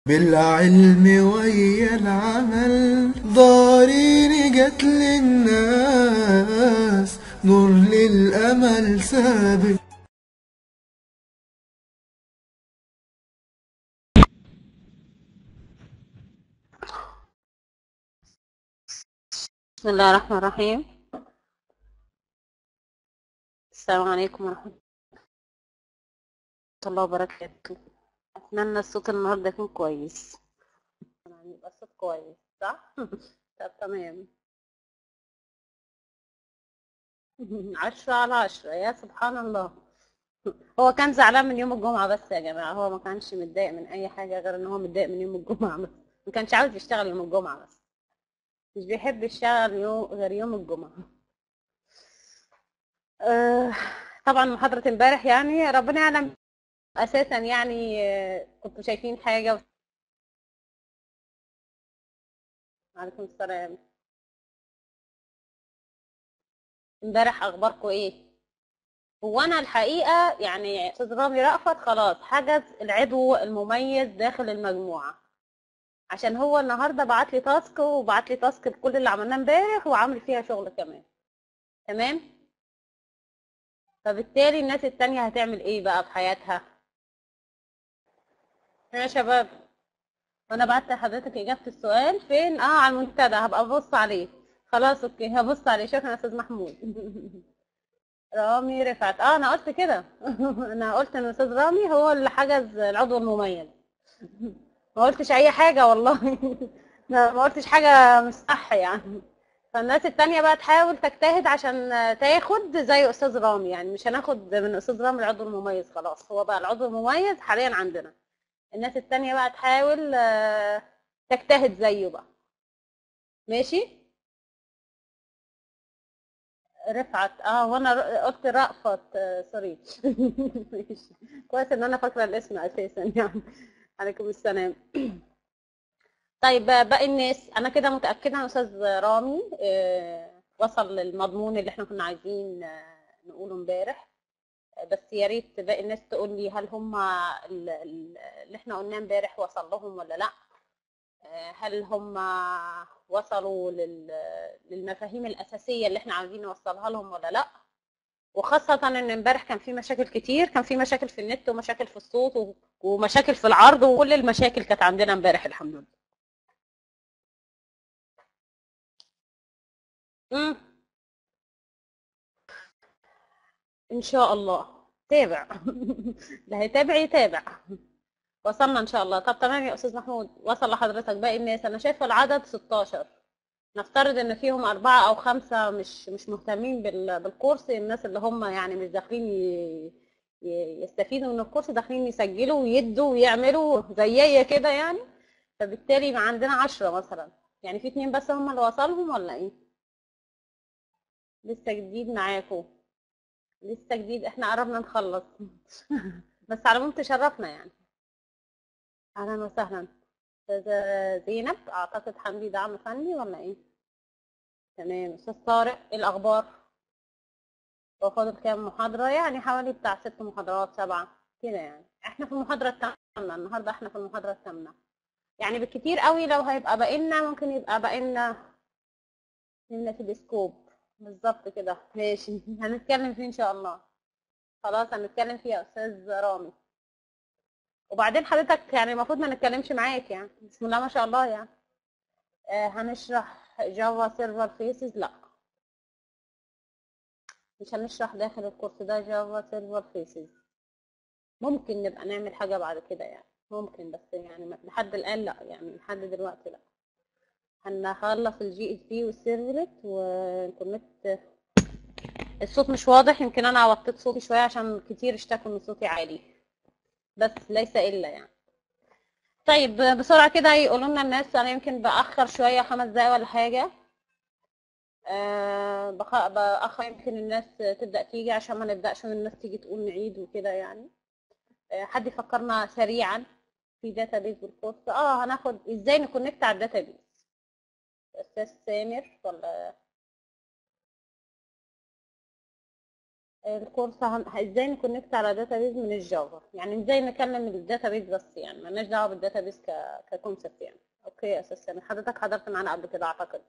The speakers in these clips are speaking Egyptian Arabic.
بالعلم ويا العمل ضارين جت للناس نور للأمل سابق بسم الله الرحمن الرحيم السلام عليكم ورحمة الله وبركاته أتمنى الصوت النهاردة يكون كويس يعني يبقى الصوت كويس صح؟ طب تمام عشرة على عشرة يا سبحان الله هو كان زعلان من يوم الجمعة بس يا جماعة هو ما كانش متضايق من أي حاجة غير إن هو متضايق من يوم الجمعة بس ما كانش عاوز يشتغل يوم الجمعة بس مش بيحب يشتغل يوم غير يوم الجمعة آه، طبعا محاضرة امبارح يعني ربنا يعلم أساسا يعني آه، كنتوا شايفين حاجة و... عليكم السلام امبارح أخباركم إيه؟ هو أنا الحقيقة يعني أستاذ رامي رأفت خلاص حجز العضو المميز داخل المجموعة عشان هو النهارده بعت لي تاسك وبعت لي تاسك بكل اللي عملناه امبارح وعامل فيها شغل كمان تمام فبالتالي الناس التانية هتعمل ايه بقى في حياتها يا شباب وانا بعت لحضرتك اجابة السؤال فين اه على المنتدى هبقى ابص عليه خلاص اوكي هبص عليه شكرا يا استاذ محمود رامي رفعت اه انا قلت كده انا قلت ان الاستاذ رامي هو اللي حجز العضو المميز ما قلتش اي حاجة والله ما ما قلتش حاجة مش صح يعني فالناس التانية بقى تحاول تجتهد عشان تاخد زي استاذ رامي يعني مش هناخد من استاذ رامي العضو المميز خلاص هو بقى العضو المميز حاليا عندنا الناس التانية بقى تحاول آه، تجتهد زيه بقى ماشي رفعت اه وانا ر- قلت رأفت آه، سوري ماشي كويس ان انا فاكره الاسم اساسا يعني عليكم السلام طيب باقي الناس انا كده متاكده ان استاذ رامي آه، وصل للمضمون اللي احنا كنا عايزين آه، نقوله امبارح آه، بس يا ريت باقي الناس تقول لي هل هم ال- ال- اللي احنا قلناه امبارح وصل لهم ولا لا آه، هل هم وصلوا لل- للمفاهيم الاساسيه اللي احنا عايزين نوصلها لهم ولا لا وخاصة ان امبارح كان في مشاكل كتير كان في مشاكل في النت ومشاكل في الصوت و- ومشاكل في العرض وكل المشاكل كانت عندنا امبارح الحمد لله امم ان شاء الله تابع اللي هيتابع يتابع وصلنا ان شاء الله طب تمام يا استاذ محمود وصل لحضرتك باقي الناس انا شايفه العدد 16 نفترض ان فيهم أربعة أو خمسة مش مش مهتمين بال- بالكورس الناس اللي هم يعني مش داخلين ي- ي- يستفيدوا من الكورس داخلين يسجلوا ويدوا ويعملوا زيي كده يعني فبالتالي يبقى عندنا عشرة مثلا يعني في اتنين بس هم اللي وصلهم ولا ايه لسه جديد معاكم لسه جديد احنا قربنا نخلص بس على العموم تشرفنا يعني اهلا وسهلا استاذة زينب اعتقد حمدي دعم فني ولا ايه تمام استاذ طارق ايه الاخبار هو فاضل كام محاضرة يعني حوالي بتاع ست محاضرات سبعة كده يعني احنا في المحاضرة الثامنة النهاردة احنا في المحاضرة الثامنة يعني بالكتير قوي لو هيبقى باقينا ممكن يبقى باقينا لنا في السكوب بالظبط كده ماشي هنتكلم فيه ان شاء الله خلاص هنتكلم فيه يا استاذ رامي وبعدين حضرتك يعني المفروض ما نتكلمش معاك يعني بسم الله ما شاء الله يعني آه هنشرح جافا سيرفر فيسز لا مش هنشرح داخل الكورس ده جافا سيرفر فيسز ممكن نبقى نعمل حاجة بعد كده يعني ممكن بس يعني ما- لحد الآن لا يعني لحد دلوقتي لا هنخلص الجي اس بي والسيرفلت والكونكت الصوت مش واضح يمكن انا وطيت صوتي شوية عشان كتير اشتكوا ان صوتي عالي بس ليس الا يعني طيب بسرعة كده يقولوا لنا الناس انا يمكن بأخر شوية خمس دقايق ولا حاجة أه بخ- بأخر يمكن الناس تبدأ تيجي عشان ما نبدأش من الناس تيجي تقول نعيد وكده يعني أه حد يفكرنا سريعا في داتابيز بالكورس اه هناخد ازاي نكونكت على الداتابيز استاذ سامر ولا الكورس هن... ازاي نكونكت على داتابيز من الجافا يعني ازاي نكلم الداتابيز بس يعني مالناش دعوه بالداتابيز ك ككونسبت يعني اوكي يا استاذ سامي حضرتك حضرت معانا قبل كده اعتقد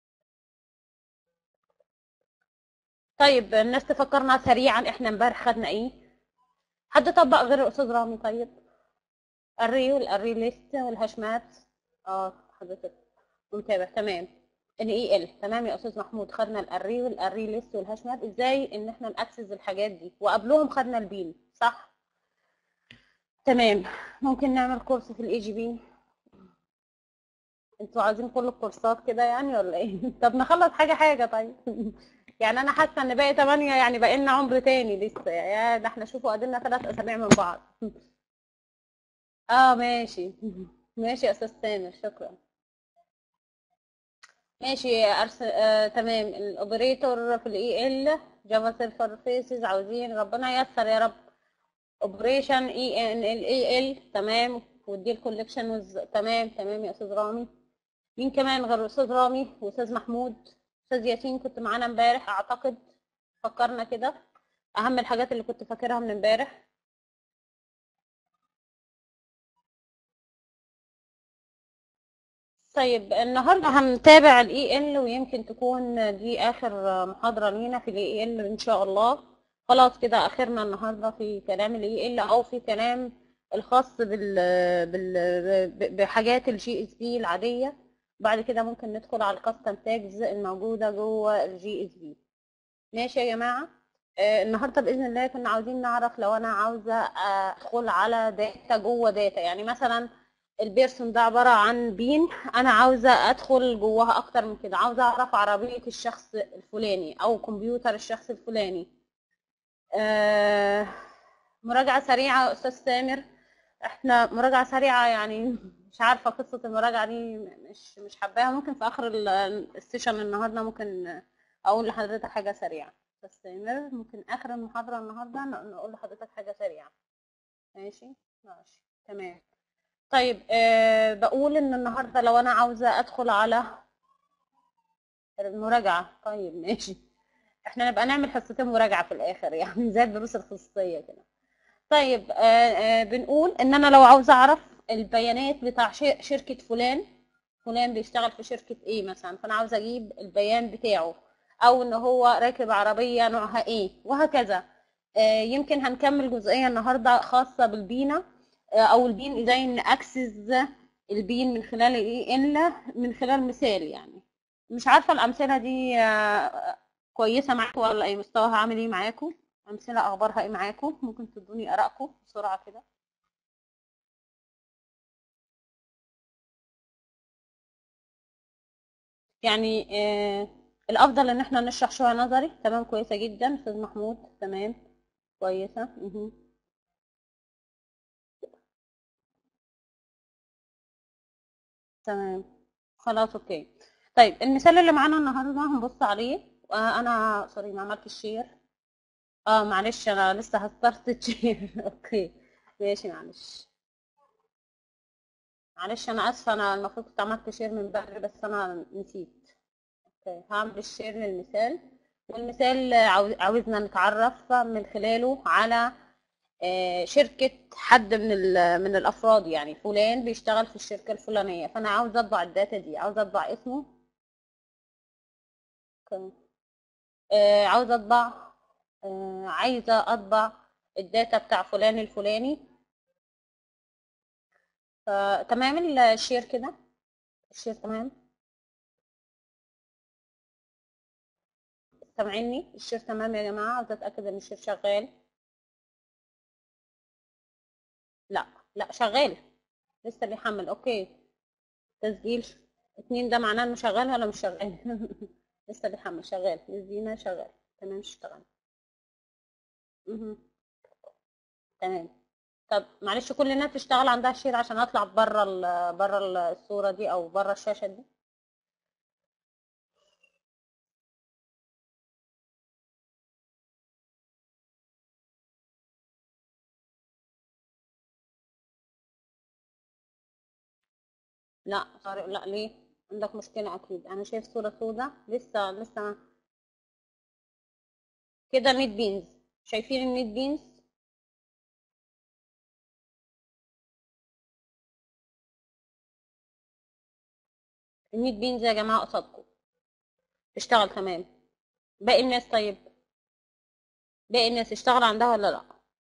طيب الناس تفكرنا سريعا احنا امبارح خدنا ايه حد طبق غير الاستاذ رامي طيب الري والاري ليست والهاشمات اه حضرتك متابع تمام الاي ال تمام يا استاذ محمود خدنا الاري والاري ليست والهاشمات ازاي ان احنا ناكسس الحاجات دي وقبلهم خدنا البين صح تمام ممكن نعمل كورس في الاي جي بي انتوا عايزين كل الكورسات كده يعني ولا ايه طب نخلص حاجه حاجه طيب يعني انا حاسه ان باقي 8 يعني باقي لنا عمر تاني لسه يا ده احنا شوفوا قدلنا ثلاث اسابيع من بعض اه ماشي ماشي يا استاذ سامر شكرا ماشي أرس... آه، تمام الاوبريتور في الاي ال جافا سيرفر فيسز عاوزين ربنا ييسر يا رب اوبريشن اي ان ال اي ال تمام ودي الكولكشن تمام تمام يا استاذ رامي مين كمان غير الاستاذ رامي واستاذ محمود استاذ ياسين كنت معانا امبارح اعتقد فكرنا كده اهم الحاجات اللي كنت فاكرها من امبارح طيب النهارده هنتابع الاي ال ويمكن تكون دي اخر محاضره لينا في الاي ال ان شاء الله خلاص كده اخرنا النهارده في كلام الاي ال او في كلام الخاص بال, بال... بحاجات الجي اس بي العاديه بعد كده ممكن ندخل على الكاستم تاجز الموجوده جوه الجي اس بي ماشي يا جماعه آه النهارده باذن الله كنا عاوزين نعرف لو انا عاوزه ادخل على داتا جوه داتا يعني مثلا البيرسون ده عباره عن بين انا عاوزه ادخل جواها اكتر من كده عاوزه اعرف عربيه الشخص الفلاني او كمبيوتر الشخص الفلاني آه مراجعه سريعه استاذ سامر احنا مراجعه سريعه يعني مش عارفه قصه المراجعه دي مش مش حباها ممكن في اخر السيشن النهارده ممكن اقول لحضرتك حاجه سريعه استاذ سامر ممكن اخر المحاضره النهارده نقول لحضرتك حاجه سريعه ماشي ماشي تمام طيب أه بقول ان النهارده لو انا عاوزه ادخل على المراجعه طيب ماشي احنا نبقى نعمل حصتين مراجعه في الاخر يعني زي الدروس الخصوصيه كده طيب أه أه بنقول ان انا لو عاوزه اعرف البيانات بتاع شركه فلان فلان بيشتغل في شركه ايه مثلا فانا عاوزه اجيب البيان بتاعه او ان هو راكب عربيه نوعها ايه وهكذا يمكن هنكمل جزئيه النهارده خاصه بالبينا او البين ازاي ناكسس البين من خلال الاي ان من خلال مثال يعني مش عارفه الامثله دي كويسه معاكم ولا اي مستواها عامل ايه معاكم امثله اخبارها ايه معاكم ممكن تدوني ارائكم بسرعه كده يعني آه الافضل ان احنا نشرح شويه نظري تمام كويسه جدا استاذ محمود تمام كويسه مه. تمام خلاص اوكي طيب المثال اللي معانا النهارده هنبص عليه آه انا سوري ما عملتش شير اه معلش انا لسه هستارت شير اوكي ماشي معلش معلش انا اسفه انا المفروض كنت عملت شير من بدري بس انا نسيت اوكي هعمل الشير للمثال والمثال عاوزنا نتعرف من خلاله على شركة حد من من الأفراد يعني فلان بيشتغل في الشركة الفلانية فأنا عاوزة أطبع الداتا دي عاوزة أطبع اسمه عاوزة أطبع عايزة أطبع الداتا بتاع فلان الفلاني تمام الشير كده الشير تمام سامعيني الشير تمام يا جماعة عاوزة أتأكد إن الشير شغال لا لا شغال لسه بيحمل اوكي تسجيل اتنين ده معناه انه شغال ولا مش شغال لسه بيحمل شغال نزينا شغال تمام اشتغل تمام طب معلش كل الناس تشتغل عندها شير عشان اطلع بره بره الصوره دي او بره الشاشه دي لا طارق لا ليه عندك مشكلة أكيد أنا شايف صورة سودة لسه لسه كده ميت بينز شايفين النيت بينز النيت بينز يا جماعة قصادكم اشتغل تمام باقي الناس طيب باقي الناس اشتغل عندها ولا لا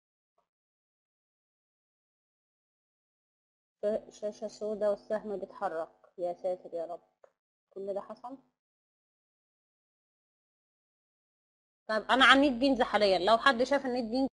ش- شاشة سودة والسهم بيتحرك يا ساتر يا رب كل ده حصل طيب انا على النيت بينز حاليا لو حد شاف النيت بينز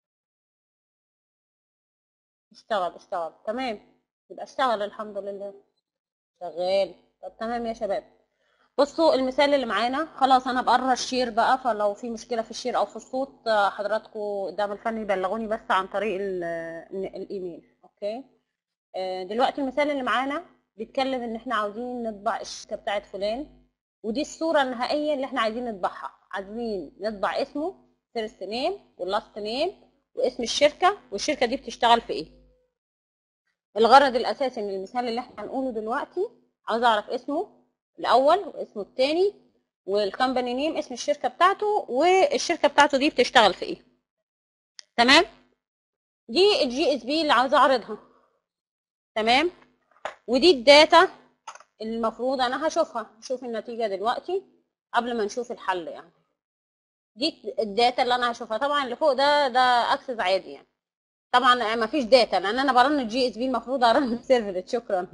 اشتغل اشتغل تمام يبقى اشتغل الحمد لله شغال طب تمام يا شباب بصوا المثال اللي معانا خلاص انا بقرر الشير بقى فلو في مشكله في الشير او في الصوت آه، حضراتكم قدام الفني يبلغوني بس عن طريق ال- ال- الايميل اوكي آه، دلوقتي المثال اللي معانا بيتكلم ان احنا عاوزين نطبع الشركه بتاعت فلان ودي الصوره النهائيه اللي احنا عايزين نطبعها عايزين نطبع اسمه فيرست نيم واللاست نيم واسم الشركه والشركه دي بتشتغل في ايه الغرض الاساسي من المثال اللي احنا هنقوله دلوقتي عاوز اعرف اسمه الاول واسمه الثاني والكمباني نيم اسم الشركه بتاعته والشركه بتاعته دي بتشتغل في ايه تمام دي الجي اس بي اللي عاوزه اعرضها تمام ودي الداتا المفروض انا هشوفها هشوف النتيجه دلوقتي قبل ما نشوف الحل يعني دي الداتا اللي انا هشوفها طبعا اللي فوق ده ده اكسس عادي يعني طبعا ما فيش داتا لان انا برن الجي اس بي المفروض ارن السيرفلت شكرا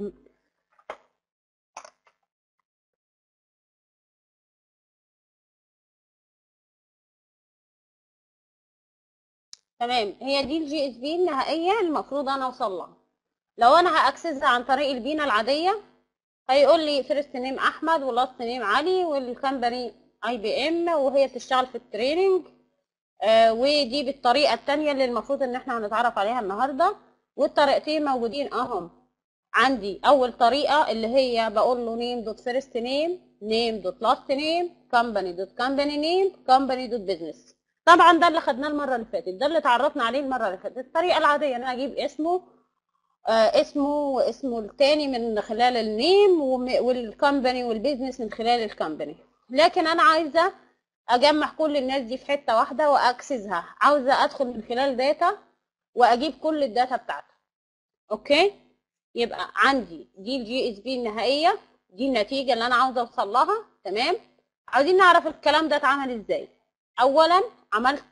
تمام هي دي الجي اس بي النهائيه المفروض انا اوصل لها لو انا هاكسسها عن طريق البينا العاديه هيقول لي فيرست نيم احمد ولاست نيم علي والكمباني اي بي ام وهي بتشتغل في التريننج آه ودي بالطريقه الثانيه اللي المفروض ان احنا هنتعرف عليها النهارده والطريقتين موجودين اهم عندي اول طريقه اللي هي بقول له نيم دوت فيرست نيم نيم دوت لاست نيم كمباني دوت كمباني نيم كمباني دوت بزنس طبعا ده اللي خدناه المره اللي فاتت ده اللي اتعرفنا عليه المره اللي فاتت الطريقه العاديه ان انا اجيب اسمه آه اسمه واسمه التاني من خلال النيم وم- والكمباني والبيزنس من خلال الكمباني لكن انا عايزه اجمع كل الناس دي في حته واحده واكسسها عاوزه ادخل من خلال داتا واجيب كل الداتا بتاعته اوكي يبقى عندي دي الجي اس بي النهائيه دي النتيجه اللي انا عاوزه اوصل لها تمام عاوزين نعرف الكلام ده اتعمل ازاي اولا عملت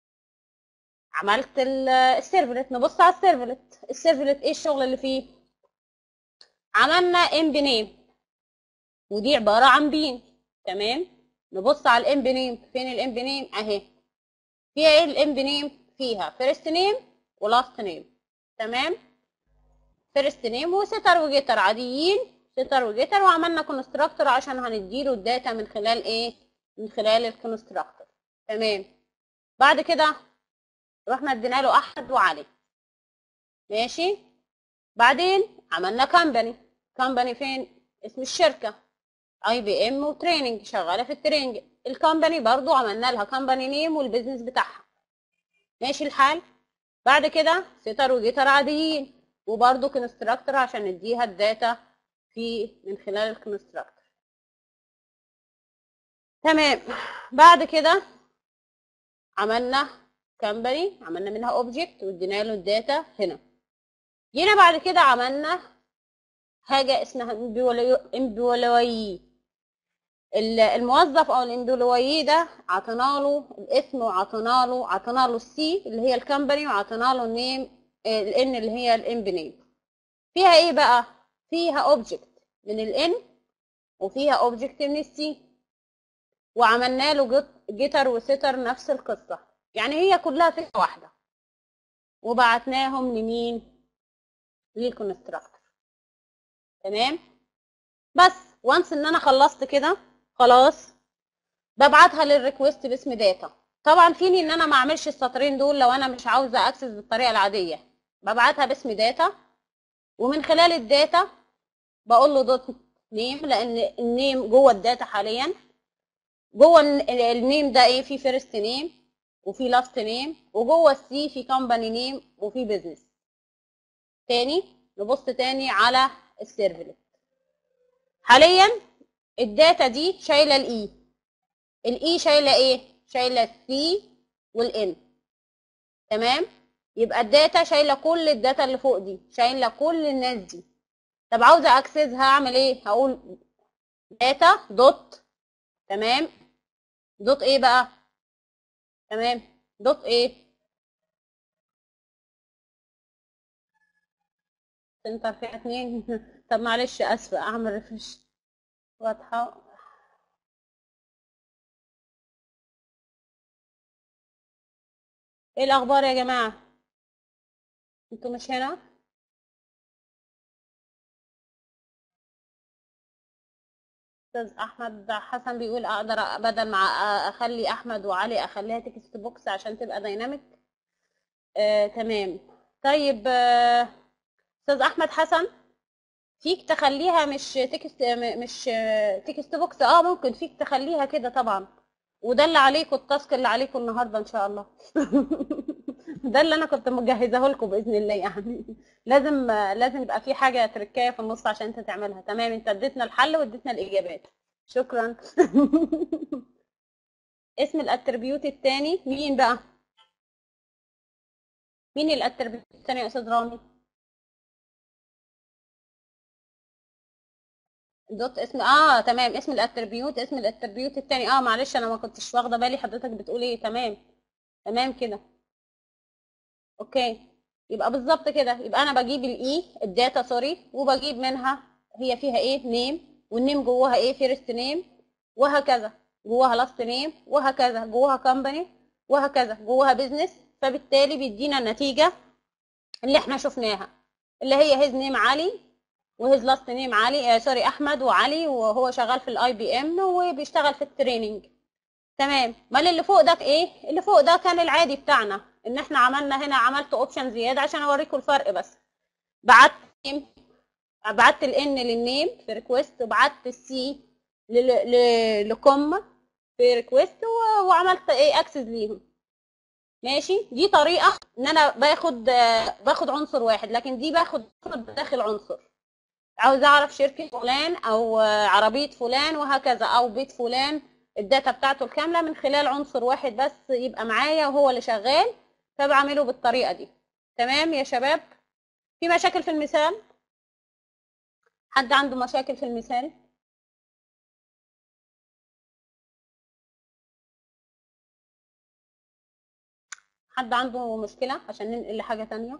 عملت ال- السيرفلت نبص على السيرفلت السيرفلت ايه الشغل اللي فيه عملنا ام بنيم ودي عباره عن بين تمام نبص على الام بنيم فين الام بنيم اهي فيها ايه الام بنيم فيها فيرست نيم ولاست نيم تمام فيرست نيم وستر وجيتر عاديين ستر وجيتر وعملنا كونستراكتور عشان هنديله الداتا من خلال ايه من خلال الكونستراكتور تمام بعد كده رحنا ادينا له احمد وعلي ماشي بعدين عملنا كمباني كمباني فين اسم الشركه اي بي ام وتريننج شغاله في التريننج الكمباني برضو عملنا لها كمباني نيم والبيزنس بتاعها ماشي الحال بعد كده ستر وجيتر عاديين وبرضو كونستراكتور عشان نديها الداتا في من خلال الكونستراكتور تمام بعد كده عملنا كمباني عملنا منها اوبجكت وادينا له الداتا هنا جينا بعد كده عملنا حاجه اسمها امبولوي الموظف او الامبولوي ده عطينا له الاسم وعطينا له عطينا له السي اللي هي الكمباني وعطينا له النيم الان اللي هي الامب نيم فيها ايه بقى فيها اوبجكت من الان وفيها اوبجكت من السي وعملنا له جيتر وستر نفس القصه يعني هي كلها فكره واحده وبعتناهم لمين للكونستراكتور تمام بس وانس ان انا خلصت كده خلاص ببعتها للريكوست باسم داتا طبعا فيني ان انا ما اعملش السطرين دول لو انا مش عاوزه اكسس بالطريقه العاديه ببعتها باسم داتا ومن خلال الداتا بقول له دوت نيم لان النيم جوه الداتا حاليا جوه النيم ده ايه في فيرست نيم وفي لاست نيم وجوه السي في كومباني نيم وفي بزنس تاني نبص تاني على السيرفلت حاليا الداتا دي شايله الاي الاي شايله ايه شايله السي والان تمام يبقى الداتا شايله كل الداتا اللي فوق دي شايله كل الناس دي طب عاوزه اكسسها هعمل ايه هقول داتا دوت تمام دوت ايه بقى تمام دوت ايه سنتر فيها اتنين طب معلش اسفه اعمل ريفرش واضحه ايه الاخبار يا جماعه انتوا مش هنا استاذ احمد حسن بيقول اقدر بدل ما اخلي احمد وعلي اخليها تكست بوكس عشان تبقى دايناميك آه، تمام طيب آه، استاذ احمد حسن فيك تخليها مش تكست م- مش آه، تكست بوكس اه ممكن فيك تخليها كده طبعا وده اللي عليكم التاسك اللي عليكم النهارده ان شاء الله ده اللي انا كنت مجهزاه لكم باذن الله يعني لازم لازم يبقى في حاجه تركايه في النص عشان انت تعملها تمام انت اديتنا الحل واديتنا الاجابات شكرا اسم الاتربيوت الثاني مين بقى مين الاتربيوت الثاني يا استاذ رامي دوت اسم اه تمام اسم الاتربيوت اسم الاتربيوت الثاني اه معلش انا ما كنتش واخده بالي حضرتك بتقول ايه تمام تمام كده اوكي يبقى بالظبط كده يبقى انا بجيب الاي الداتا سوري وبجيب منها هي فيها ايه نيم والنيم جواها ايه فيرست نيم وهكذا جواها لاست نيم وهكذا جواها كومباني وهكذا جواها بيزنس فبالتالي بيدينا النتيجه اللي احنا شفناها اللي هي هيز نيم علي وهيز لاست نيم علي آه سوري احمد وعلي وهو شغال في الاي بي ام وبيشتغل في التريننج تمام امال اللي فوق ده ايه اللي فوق ده كان العادي بتاعنا ان احنا عملنا هنا عملت اوبشن زياده عشان اوريكم الفرق بس بعت بعت الان للنيم في ريكويست وبعت السي لكم في ريكويست وعملت ايه اكسس ليهم ماشي دي طريقه ان انا باخد آه، باخد عنصر واحد لكن دي باخد داخل عنصر عاوز اعرف شركه فلان او آه، عربيه فلان وهكذا او بيت فلان الداتا بتاعته الكامله من خلال عنصر واحد بس يبقى معايا وهو اللي شغال فبعمله بالطريقه دي تمام يا شباب في مشاكل في المثال حد عنده مشاكل في المثال حد عنده مشكله عشان ننقل لحاجه تانية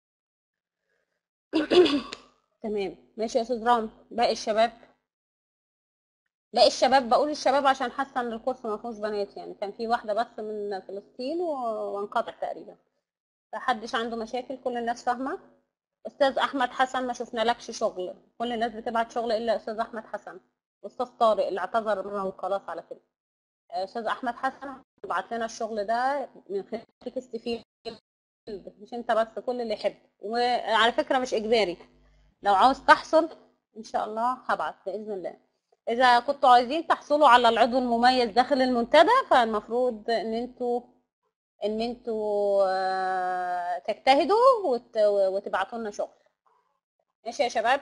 تمام ماشي يا استاذ رام باقي الشباب باقي الشباب بقول الشباب عشان حاسه ان الكورس ما فيهوش بنات يعني كان في واحده بس من فلسطين و- وانقطع تقريبا فحدش عنده مشاكل كل الناس فاهمه استاذ احمد حسن ما شفنالكش شغل كل الناس بتبعت شغل الا استاذ احمد حسن واستاذ طارق اللي اعتذر منه خلاص على كده استاذ احمد حسن بعت لنا الشغل ده من خلال تكست فيه مش انت بس كل اللي يحب وعلى فكره مش اجباري لو عاوز تحصل ان شاء الله هبعت باذن الله اذا كنتوا عايزين تحصلوا على العضو المميز داخل المنتدى فالمفروض ان انتوا ان انتوا آه، تجتهدوا وت- وتبعتوا لنا شغل ماشي يا شباب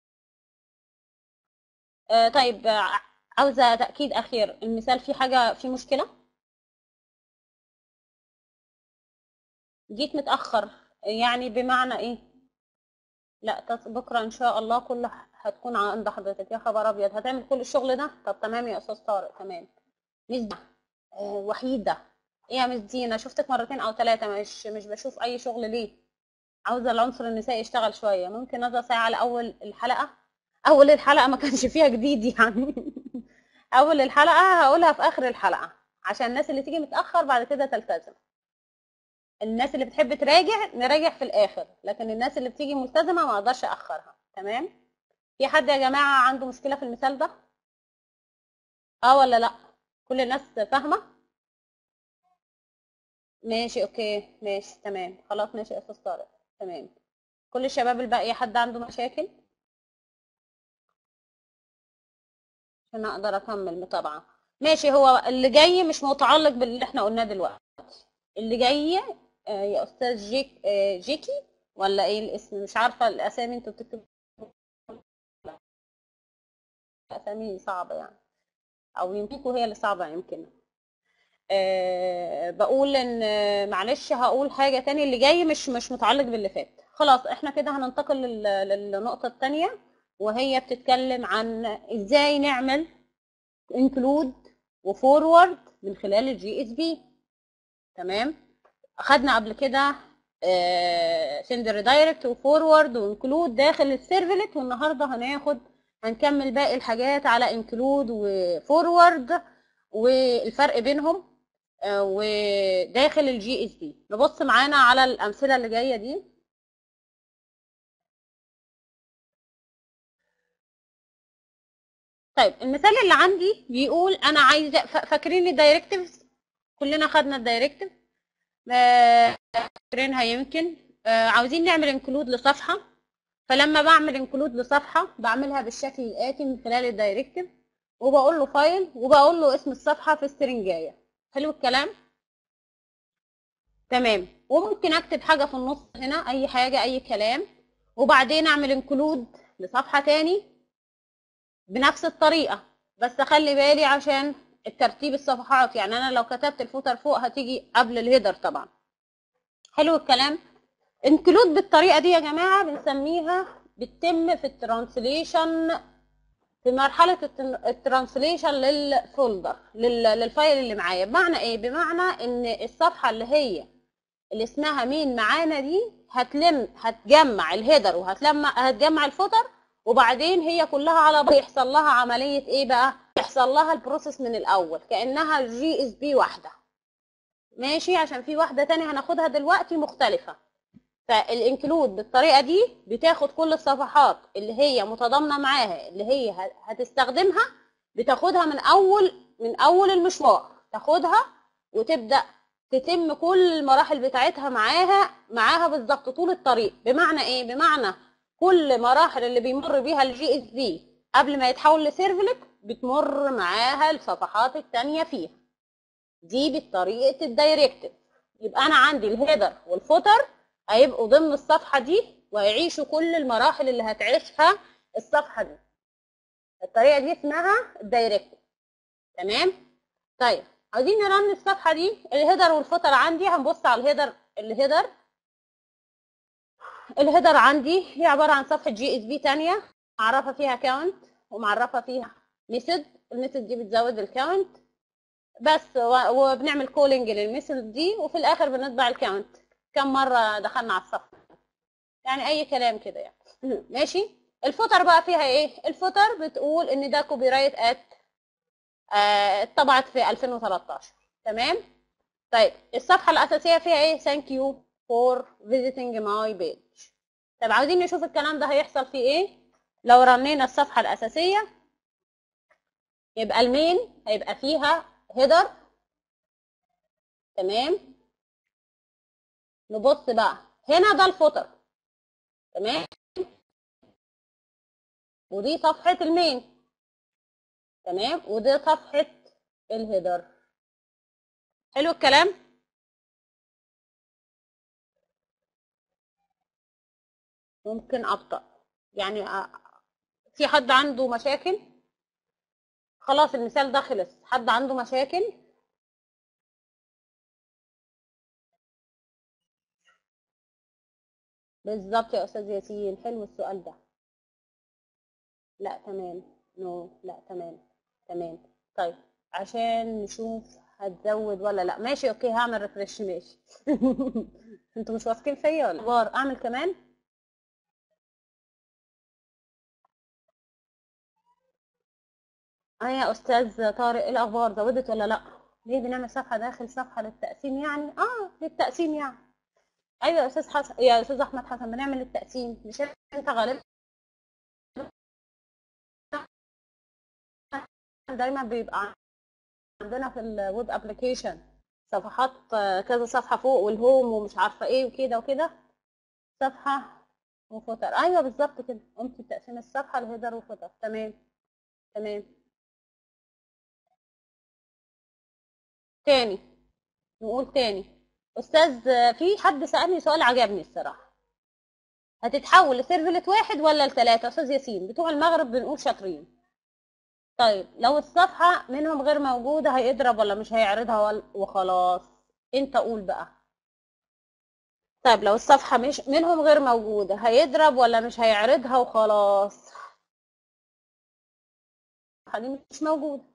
آه، طيب آه، عاوزه تاكيد اخير المثال فيه حاجه فيه مشكله جيت متاخر يعني بمعنى ايه لا تص- بكره ان شاء الله كله هتكون عند حضرتك يا خبر ابيض هتعمل كل الشغل ده طب تمام يا استاذ طارق تمام ميس دي آه، وحيده ايه يا ميس دي انا شفتك مرتين او ثلاثه مش مش بشوف اي شغل ليه عاوزه العنصر النسائي يشتغل شويه ممكن نظر ساعه على اول الحلقه اول الحلقه ما كانش فيها جديد يعني اول الحلقه هقولها في اخر الحلقه عشان الناس اللي تيجي متاخر بعد كده تلتزم الناس اللي بتحب تراجع نراجع في الاخر لكن الناس اللي بتيجي ملتزمه ما اقدرش اخرها تمام في حد يا جماعه عنده مشكله في المثال ده اه ولا لا كل الناس فاهمه ماشي اوكي ماشي تمام خلاص ماشي يا استاذ طارق تمام كل الشباب الباقي حد عنده مشاكل عشان اقدر اكمل متابعه ماشي هو اللي جاي مش متعلق باللي احنا قلناه دلوقتي اللي جاي آه، يا استاذ جيك آه، جيكي ولا ايه الاسم مش عارفه الاسامي انتوا بتكتبوا اسامي صعبه يعني او يمكن هي اللي صعبه يمكن آه بقول ان آه، معلش هقول حاجة تاني اللي جاي مش مش متعلق باللي فات خلاص احنا كده هننتقل لل- للنقطة التانية وهي بتتكلم عن ازاي نعمل انكلود وفورورد من خلال الجي اس بي تمام اخدنا قبل كده سندر دايركت وفورورد وانكلود داخل السيرفلت والنهارده هناخد هنكمل باقي الحاجات على انكلود وفورورد والفرق بينهم آه، وداخل الجي اس بي نبص معانا على الامثله اللي جايه دي طيب المثال اللي عندي بيقول انا عايزه ف- فاكرين الدايركتيفز كلنا خدنا الدايركتيف آه، فاكرينها يمكن آه، عاوزين نعمل انكلود لصفحه فلما بعمل انكلود لصفحه بعملها بالشكل الاتي من خلال الدايركتيف وبقول له فايل وبقول له اسم الصفحه في السرنجايه حلو الكلام تمام وممكن اكتب حاجه في النص هنا اي حاجه اي كلام وبعدين اعمل انكلود لصفحه تاني بنفس الطريقه بس اخلي بالي عشان الترتيب الصفحات يعني انا لو كتبت الفوتر فوق هتيجي قبل الهيدر طبعا حلو الكلام انكلود بالطريقه دي يا جماعه بنسميها بتتم في الترانسليشن في مرحله التن- الترانسليشن للفولدر لل- للفايل اللي معايا بمعنى ايه بمعنى ان الصفحه اللي هي اللي اسمها مين معانا دي هتلم هتجمع الهيدر وهتلم هتجمع الفوتر وبعدين هي كلها على بعض يحصل لها عمليه ايه بقى يحصل لها البروسيس من الاول كانها جي اس بي واحده ماشي عشان في واحده تانية هناخدها دلوقتي مختلفه فالانكلود بالطريقه دي بتاخد كل الصفحات اللي هي متضامنه معاها اللي هي ه- هتستخدمها بتاخدها من اول من اول المشوار تاخدها وتبدا تتم كل المراحل بتاعتها معاها معاها بالظبط طول الطريق بمعنى ايه بمعنى كل مراحل اللي بيمر بيها الجي اس بي قبل ما يتحول لسيرفلت بتمر معاها الصفحات التانية فيها دي بطريقه الدايركتيف يبقى انا عندي الهيدر والفوتر هيبقوا ضمن الصفحه دي وهيعيشوا كل المراحل اللي هتعيشها الصفحه دي الطريقه دي اسمها الدايركتيف تمام طيب عايزين نرن الصفحه دي الهيدر والفوتر عندي هنبص على الهيدر الهيدر الهيدر عندي هي عباره عن صفحه جي اس بي تانية معرفه فيها كاونت ومعرفه فيها ميثود الميثود دي بتزود الكاونت بس و- وبنعمل كولينج للميثود دي وفي الاخر بنطبع الكاونت كم مره دخلنا على الصفحه يعني اي كلام كده يعني ماشي الفوتر بقى فيها ايه الفوتر بتقول ان ده كوبي رايت ات آه، اتطبعت في 2013 تمام طيب الصفحه الاساسيه فيها ايه ثانك يو فور فيزيتنج ماي بيج طب عاوزين نشوف الكلام ده هيحصل فيه ايه لو رنينا الصفحه الاساسيه يبقى المين هيبقى فيها هيدر تمام نبص بقى هنا ده الفوتر تمام ودي صفحة المين تمام ودي صفحة الهيدر حلو الكلام ممكن أبطأ يعني أ- في حد عنده مشاكل خلاص المثال ده خلص حد عنده مشاكل بالظبط يا أستاذ ياسين حلو السؤال ده لا تمام نو لا تمام تمام طيب عشان نشوف هتزود ولا لا ماشي اوكي هعمل ريفرش ماشي انتوا مش واثقين فيا ولا بار اعمل كمان اه يا استاذ طارق ايه الاخبار زودت ولا لا ليه بنعمل صفحه داخل صفحه للتقسيم يعني اه للتقسيم يعني ايوه يا استاذ حسن يا استاذ احمد حسن بنعمل التقسيم مش انت غالبا دايما بيبقى عندنا في الويب ابلكيشن صفحات آه، كذا صفحه فوق والهوم ومش عارفه ايه وكده وكده صفحه وفوتر ايوه بالظبط كده قمت بتقسيم الصفحه لهيدر وفوتر تمام تمام تاني نقول تاني استاذ آه، في حد سالني سؤال عجبني الصراحه هتتحول لسيرفلت واحد ولا لثلاثه استاذ ياسين بتوع المغرب بنقول شاطرين طيب لو الصفحة منهم غير موجودة هيضرب ولا مش هيعرضها ولا- وخلاص انت قول بقى طيب لو الصفحة مش منهم غير موجودة هيضرب ولا مش هيعرضها وخلاص الصفحة دي مش موجودة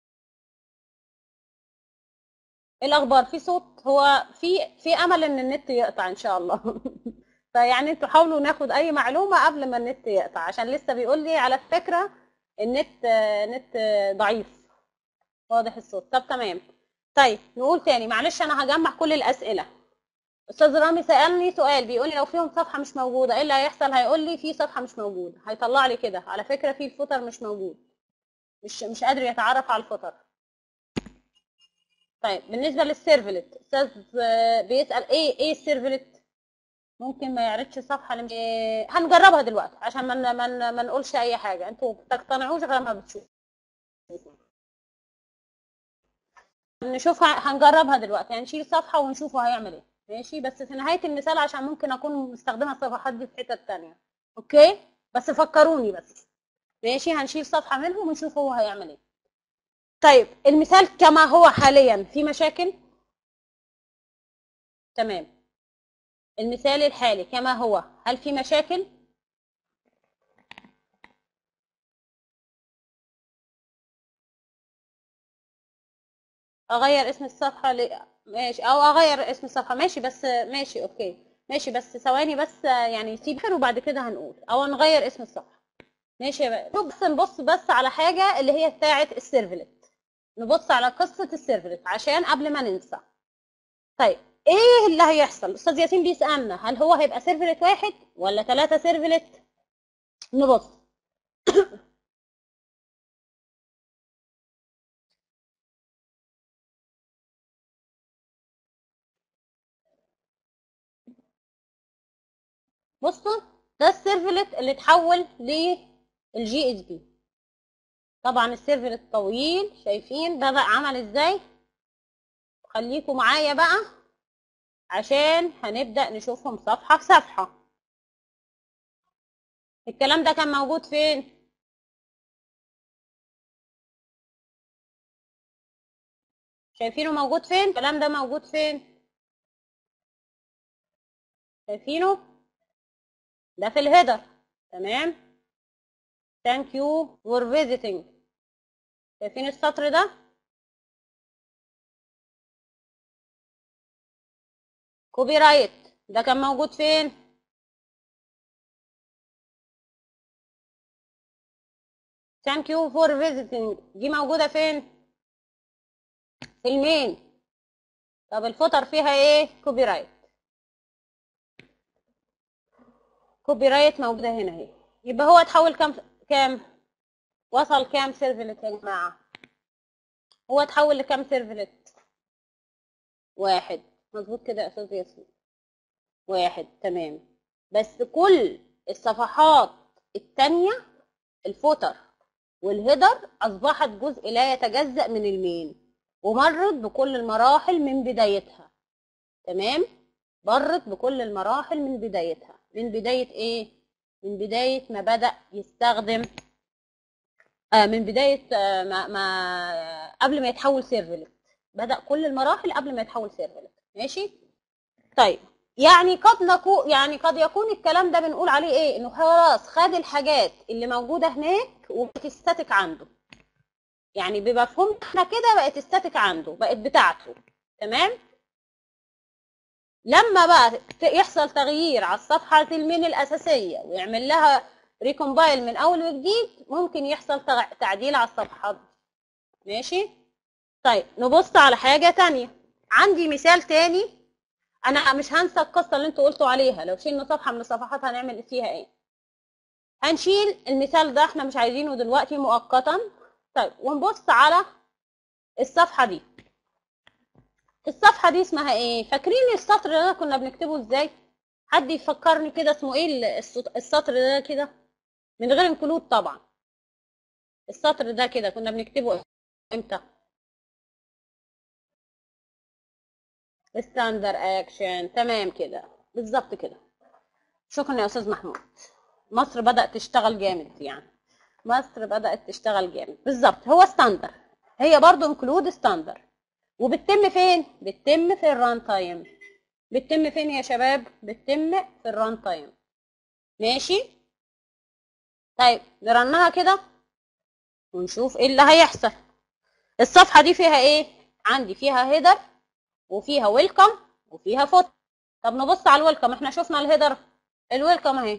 ايه الاخبار في صوت هو في في امل ان النت يقطع ان شاء الله فيعني انتوا حاولوا ناخد اي معلومة قبل ما النت يقطع عشان لسه بيقول لي على فكرة النت نت ضعيف واضح الصوت طب تمام طيب نقول تاني معلش انا هجمع كل الاسئله استاذ رامي سالني سؤال بيقول لي لو فيهم صفحه مش موجوده ايه اللي هيحصل هيقول لي في صفحه مش موجوده هيطلع لي كده على فكره في الفوتر مش موجود مش مش قادر يتعرف على الفوتر طيب بالنسبه للسيرفلت استاذ آه، بيسال ايه ايه السيرفلت ممكن ما يعرضش صفحه لم... إيه هنجربها دلوقتي عشان ما ن- ما ن- ما نقولش اي حاجه انتوا ما تقتنعوش غير ما بتشوفوا نشوفها هنجربها دلوقتي هنشيل صفحة ونشوفه هيعمل ايه ماشي بس في نهاية المثال عشان ممكن اكون مستخدمة الصفحات دي في حتة تانية اوكي بس فكروني بس ماشي هنشيل صفحة منهم ونشوف هو هيعمل ايه طيب المثال كما هو حاليا في مشاكل تمام المثال الحالي كما هو هل في مشاكل اغير اسم الصفحه ل... ماشي او اغير اسم الصفحه ماشي بس ماشي اوكي ماشي بس ثواني بس يعني سيب خير وبعد كده هنقول او نغير اسم الصفحه ماشي يا بقى بس نبص بس على حاجه اللي هي بتاعه السيرفلت نبص على قصه السيرفلت عشان قبل ما ننسى طيب ايه اللي هيحصل استاذ ياسين بيسالنا هل هو هيبقى سيرفلت واحد ولا ثلاثه سيرفلت نبص بصوا ده السيرفلت اللي اتحول للجي اس بي طبعا السيرفلت طويل شايفين بدأ عمل ازاي خليكم معايا بقى عشان هنبدأ نشوفهم صفحة بصفحة الكلام ده كان موجود فين شايفينه موجود فين الكلام ده موجود فين شايفينه ده في الهيدر تمام thank you for visiting شايفين السطر ده كوبي رايت ده كان موجود فين thank you for visiting دي موجودة فين في المين طب الفوتر فيها ايه كوبي رايت كوبي رايت موجودة هنا اهي يبقى هو اتحول كام كام وصل كام سيرفلت يا جماعة هو اتحول لكام سيرفلت واحد مظبوط كده يا استاذ ياسين واحد تمام بس كل الصفحات التانية الفوتر والهيدر أصبحت جزء لا يتجزأ من المين ومرت بكل المراحل من بدايتها تمام مرت بكل المراحل من بدايتها من بداية ايه من بداية ما بدأ يستخدم آه من بداية آه ما, ما قبل ما يتحول سيرفلت بدأ كل المراحل قبل ما يتحول سيرفلت ماشي طيب يعني قد نكون يعني قد يكون الكلام ده بنقول عليه ايه انه خلاص خد الحاجات اللي موجوده هناك وبقت استاتيك عنده يعني بمفهوم احنا كده بقت استاتيك عنده بقت بتاعته تمام لما بقى ت- يحصل تغيير على الصفحه المين الاساسيه ويعمل لها ريكومبايل من اول وجديد ممكن يحصل تغ- تعديل على الصفحات دي. ماشي طيب نبص على حاجه تانية عندي مثال تاني انا مش هنسى القصه اللي انتوا قلتوا عليها لو شلنا صفحه من الصفحات هنعمل فيها ايه هنشيل المثال ده احنا مش عايزينه دلوقتي مؤقتا طيب ونبص على الصفحه دي الصفحه دي اسمها ايه فاكرين السطر ده كنا بنكتبه ازاي حد يفكرني كده اسمه ايه ال- السط- السطر ده كده من غير انكلود طبعا السطر ده كده كنا بنكتبه امتى ستاندر اكشن تمام كده بالظبط كده شكرا يا استاذ محمود مصر بدأت تشتغل جامد يعني مصر بدات تشتغل جامد بالظبط هو ستاندر هي برضو انكلود ستاندر وبتتم فين بتتم في الران تايم بتتم فين يا شباب بتتم في الران تايم ماشي طيب نرنها كده ونشوف ايه اللي هيحصل الصفحه دي فيها ايه عندي فيها هيدر وفيها ويلكم وفيها فوت طب نبص على الويلكم احنا شفنا الهيدر الويلكم اهي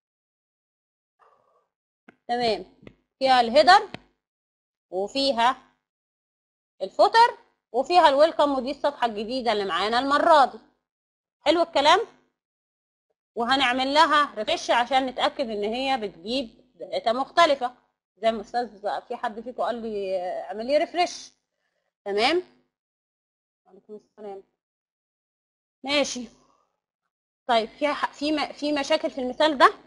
تمام فيها الهيدر وفيها الفوتر وفيها الويلكم ودي الصفحه الجديده اللي معانا المره دي حلو الكلام وهنعمل لها ريفرش عشان نتاكد ان هي بتجيب داتا مختلفه زي ما استاذ في حد فيكم قال لي اعمل لي ريفرش تمام وعليكم السلام ماشي طيب في في في مشاكل في المثال ده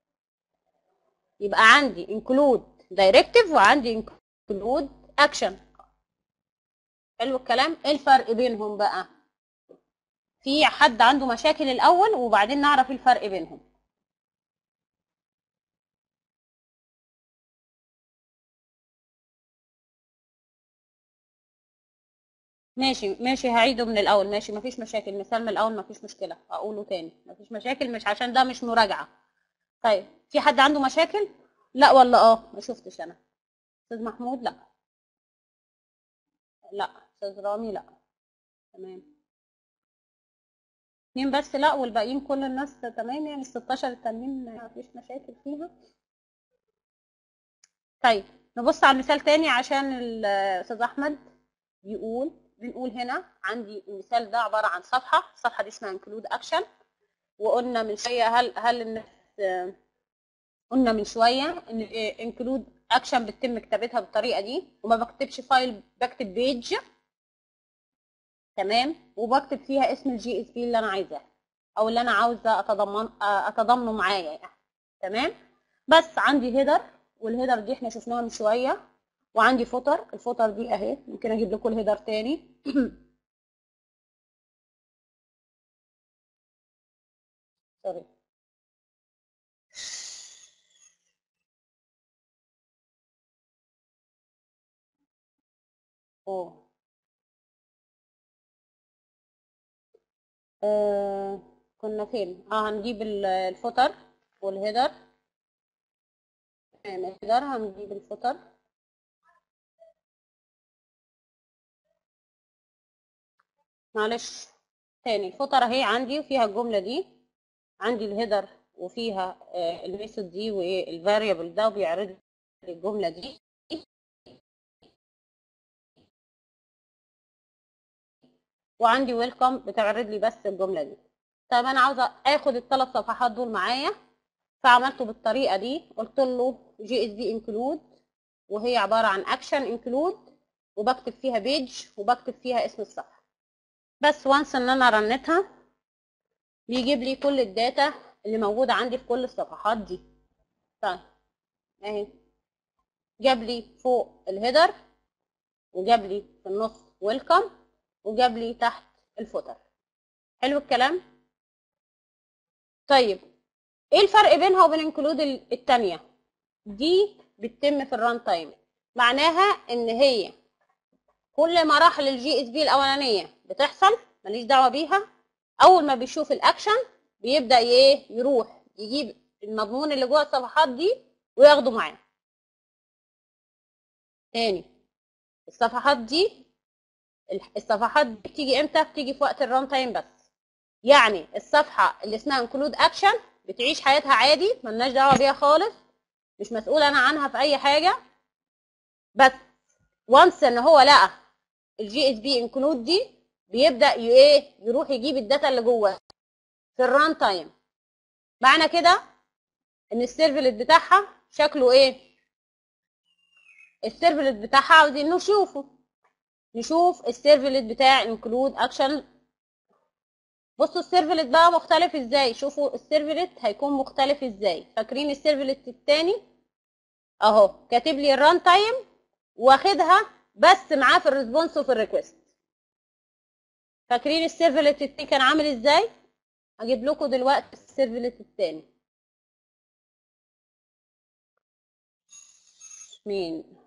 يبقى عندي include directive وعندي include action حلو الكلام ايه الفرق بينهم بقى في حد عنده مشاكل الاول وبعدين نعرف الفرق بينهم ماشي ماشي هعيده من الاول ماشي مفيش مشاكل مثال من الاول مفيش مشكله هقوله تاني مفيش مشاكل مش عشان ده مش مراجعه طيب في حد عنده مشاكل لا ولا اه ما شفتش انا استاذ محمود لا لا استاذ رامي لا تمام اتنين بس لا والباقيين كل الناس تمام يعني ال 16 التانيين ما فيش مشاكل فيها طيب نبص على المثال تاني عشان الاستاذ احمد بيقول بنقول هنا عندي المثال ده عباره عن صفحه الصفحه دي اسمها انكلود اكشن وقلنا من شويه هل هل الناس قلنا من شويه ان انكلود اكشن بتتم كتابتها بالطريقه دي وما بكتبش فايل بكتب بيج تمام وبكتب فيها اسم الجي اس بي اللي انا عايزاه او اللي انا عاوزه اتضمن اتضامنه معايا يعني تمام بس عندي هيدر والهيدر دي احنا شفناها من شويه وعندي فوتر الفوتر دي اهي ممكن اجيب لكم الهيدر تاني سوري اوه آه كنا فين اه هنجيب الفوتر والهيدر تمام الهيدر هنجيب الفوتر معلش تاني الفوتر اهي عندي وفيها الجملة دي عندي الهيدر وفيها آه الميثود دي والفاريبل ده وبيعرض لي الجملة دي وعندي ويلكم بتعرض لي بس الجمله دي طب انا عاوزه اخد الثلاث صفحات دول معايا فعملته بالطريقه دي قلت له جي اس بي انكلود وهي عباره عن اكشن انكلود وبكتب فيها بيج وبكتب فيها اسم الصفحه بس وانس ان انا رنتها بيجيب لي كل الداتا اللي موجوده عندي في كل الصفحات دي طيب اهي جاب لي فوق الهيدر وجاب لي في النص ويلكم وجاب لي تحت الفوتر حلو الكلام طيب ايه الفرق بينها وبين انكلود التانية دي بتتم في الران تايم معناها ان هي كل مراحل الجي اس بي الاولانيه بتحصل ماليش دعوه بيها اول ما بيشوف الاكشن بيبدا ايه يروح يجيب المضمون اللي جوه الصفحات دي وياخده معاه تاني الصفحات دي الصفحات دي بتيجي امتى بتيجي في وقت الران تايم بس يعني الصفحه اللي اسمها انكلود اكشن بتعيش حياتها عادي ملناش دعوه بيها خالص مش مسؤوله انا عنها في اي حاجه بس وانس ان هو لقى الجي اس بي انكلود دي بيبدا ايه يروح يجيب الداتا اللي جوه في الران تايم معنى كده ان السيرفلت بتاعها شكله ايه السيرفلت بتاعها عاوزين نشوفه نشوف السيرفلت بتاع انكلود اكشن بصوا السيرفلت بقى مختلف ازاي شوفوا السيرفلت هيكون مختلف ازاي فاكرين السيرفلت التاني اهو كاتب لي الران تايم واخدها بس معاه في الريسبونس وفي الريكوست فاكرين السيرفلت التاني كان عامل ازاي هجيب لكم دلوقتي السيرفلت التاني مين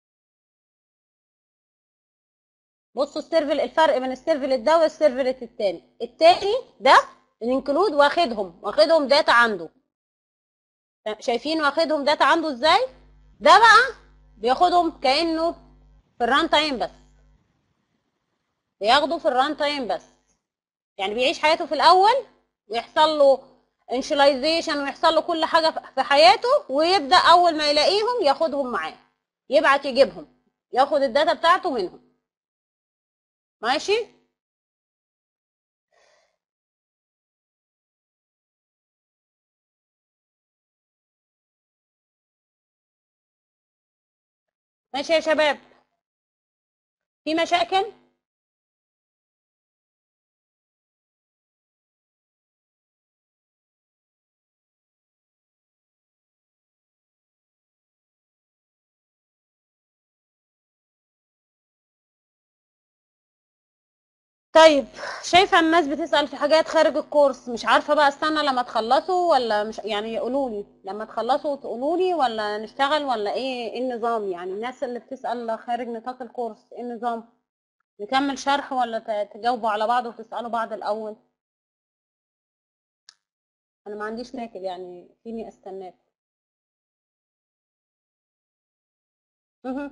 بصوا السيرفل الفرق بين السيرفلت ده والسيرفلت التاني التاني ده الانكلود واخدهم واخدهم داتا عنده شايفين واخدهم داتا عنده ازاي ده بقى بياخدهم كانه في الران تايم بس بياخده في الران تايم بس يعني بيعيش حياته في الاول ويحصل له انشلايزيشن ويحصل له كل حاجه في حياته ويبدا اول ما يلاقيهم ياخدهم معاه يبعت يجيبهم ياخد الداتا بتاعته منهم ماشي ماشي يا شباب في مشاكل طيب شايفه الناس بتسأل في حاجات خارج الكورس مش عارفه بقى استنى لما تخلصوا ولا مش يعني يقولوا لي لما تخلصوا تقولوا لي ولا نشتغل ولا ايه ايه النظام يعني الناس اللي بتسأل خارج نطاق الكورس ايه النظام نكمل شرح ولا ت- تجاوبوا على بعض وتسألوا بعض الاول انا ما عنديش مشاكل يعني فيني استناك مهم.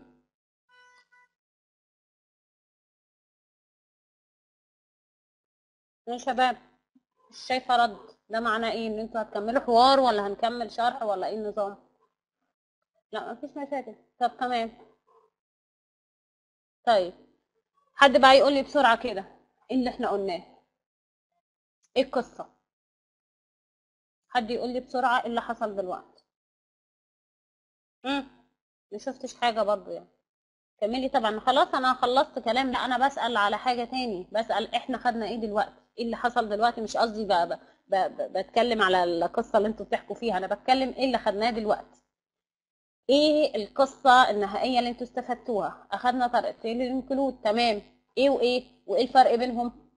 يا شباب مش شايفه رد ده معناه ايه ان انتوا هتكملوا حوار ولا هنكمل شرح ولا ايه النظام لا مفيش مشاكل طب تمام طيب حد بقى يقول لي بسرعه كده ايه اللي احنا قلناه ايه القصه حد يقول لي بسرعه ايه اللي حصل دلوقتي امم ما شفتش حاجه برضو يعني كملي طبعا خلاص انا خلصت كلام لا انا بسأل على حاجة تاني بسأل احنا خدنا ايه دلوقتي ايه اللي حصل دلوقتي مش قصدي بقى ب- ب- ب- بتكلم على القصة اللي انتوا بتحكوا فيها انا بتكلم ايه اللي خدناه دلوقتي ايه القصة النهائية اللي انتوا استفدتوها اخدنا طريقتين للانكلود تمام ايه وايه وايه الفرق بينهم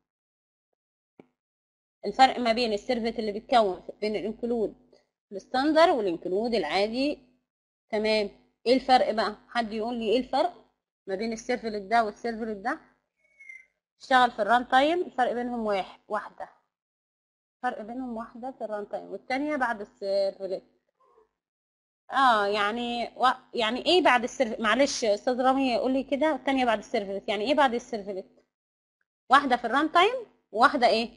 الفرق ما بين السيرفت اللي بيتكون بين الانكلود الستاندر والانكلود العادي تمام ايه الفرق بقى حد يقول لي ايه الفرق ما بين السيرفلت ده والسيرفلت ده اشتغل في الران تايم الفرق بينهم واحد واحدة فرق بينهم واحدة في الران تايم والتانية بعد السيرفلت اه يعني و... يعني ايه بعد السيرفلت معلش استاذ رامي يقول لي كده والتانية بعد السيرفلت يعني ايه بعد السيرفلت واحدة في الران تايم وواحدة ايه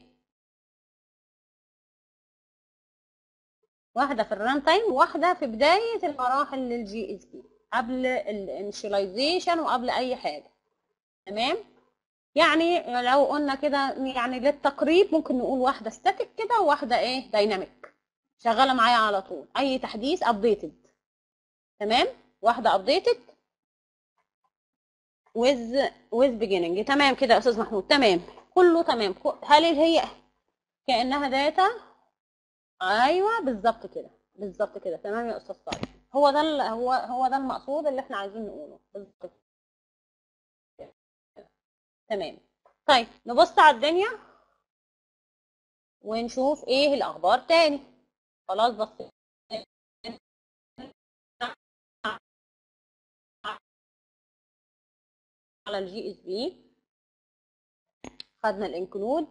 واحدة في الران تايم وواحدة في بداية المراحل للجي اس بي قبل الانشلايزيشن وقبل اي حاجة تمام يعني لو قلنا كده يعني للتقريب ممكن نقول واحدة ستاتيك كده وواحدة ايه دايناميك شغالة معايا على طول اي تحديث ابديتد تمام واحدة ابديتد with with beginning تمام كده يا استاذ محمود تمام كله تمام هل هي كأنها داتا ايوه بالظبط كده بالظبط كده تمام يا استاذ صالح هو ده ال- هو هو ده المقصود اللي احنا عايزين نقوله بالظبط تمام طيب نبص على الدنيا ونشوف ايه الاخبار تاني خلاص بص على الجي اس بي خدنا الانكلود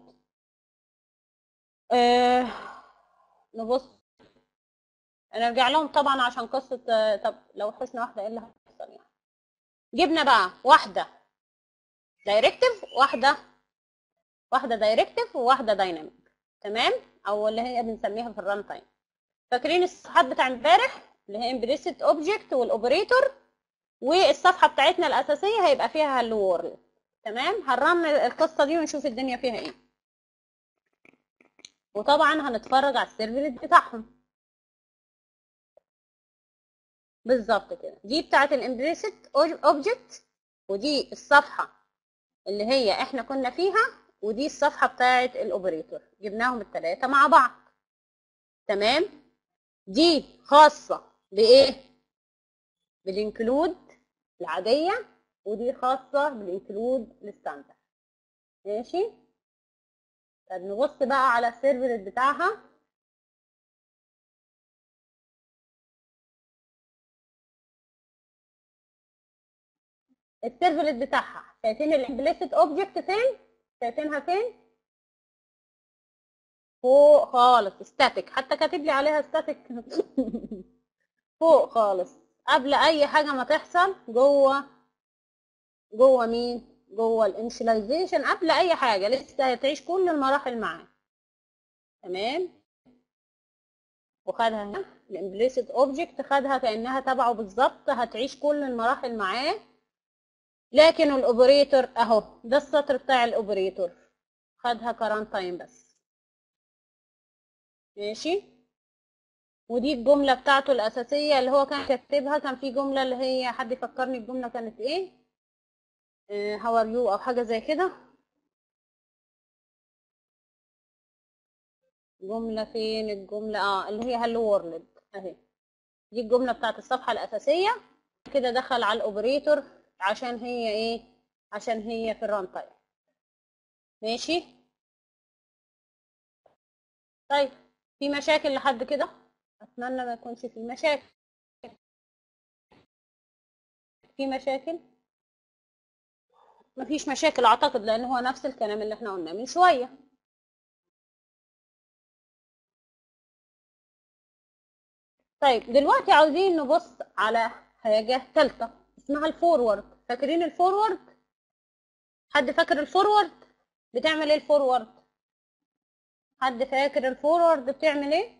آه نبص نرجع لهم طبعا عشان قصة آه، طب لو حسنا واحدة ايه اللي هيحصل يعني جبنا بقى واحدة دايركتيف واحدة واحدة دايركتيف وواحدة دايناميك تمام او اللي هي بنسميها في الران تايم فاكرين الصفحات بتاع امبارح اللي هي امبريسد اوبجكت والاوبريتور والصفحه بتاعتنا الاساسيه هيبقى فيها هالو وورلد تمام هنرن القصه دي ونشوف الدنيا فيها ايه وطبعا هنتفرج على السيرفرات بتاعهم بالظبط كده دي بتاعت الامبريسد اوبجكت ودي الصفحه اللي هي احنا كنا فيها ودي الصفحه بتاعت الاوبريتور جبناهم الثلاثه مع بعض تمام دي خاصه بايه بالانكلود العاديه ودي خاصه بالانكلود الستاندرد ماشي طب نبص بقى على السيرفرت بتاعها السيرفلت بتاعها شايفين الامبليسيت اوبجكت فين شايفينها فين فوق خالص ستاتيك حتى كاتب لي عليها ستاتيك فوق خالص قبل اي حاجه ما تحصل جوه جوه مين جوه الانشلايزيشن قبل اي حاجه لسه هتعيش كل المراحل معاه تمام وخدها هنا الامبليسيت اوبجكت خدها كانها تبعه بالظبط هتعيش كل المراحل معاه لكن الاوبريتور اهو ده السطر بتاع الاوبريتور خدها كران تايم بس ماشي ودي الجملة بتاعته الأساسية اللي هو كان كاتبها كان في جملة اللي هي حد يفكرني الجملة كانت ايه هاو ار يو أو حاجة زي كده جملة فين الجملة اه اللي هي هلو وورلد اهي دي الجملة بتاعت الصفحة الأساسية كده دخل على الأوبريتور عشان هي ايه عشان هي في الران تايم ماشي طيب في مشاكل لحد كده اتمنى ما يكونش في مشاكل في مشاكل مفيش مشاكل اعتقد لان هو نفس الكلام اللي احنا قلناه من شويه طيب دلوقتي عاوزين نبص على حاجه ثالثه اسمها الفورورد فاكرين الفورورد حد فاكر الفورورد بتعمل ايه الفورورد حد فاكر الفورورد بتعمل ايه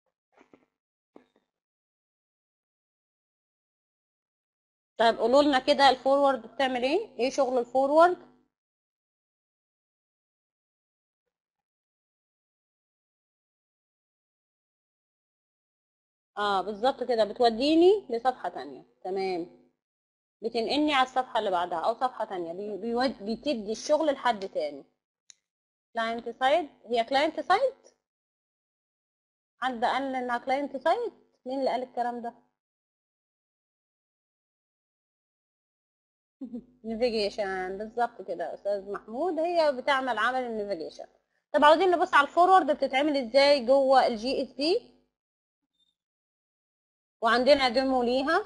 طيب قولوا لنا كده الفورورد بتعمل ايه ايه شغل الفورورد اه بالظبط كده بتوديني لصفحة تانية تمام بتنقلني على الصفحة اللي بعدها او صفحة تانية بي- بيود- بتدي الشغل لحد تاني كلاينت سايد هي كلاينت سايد حد قال انها كلاينت سايد مين اللي قال الكلام ده نافيجيشن بالظبط كده يا استاذ محمود هي بتعمل عمل النافيجيشن طب عاوزين نبص على الفورورد بتتعمل ازاي جوه الجي اس بي وعندنا ديمو ليها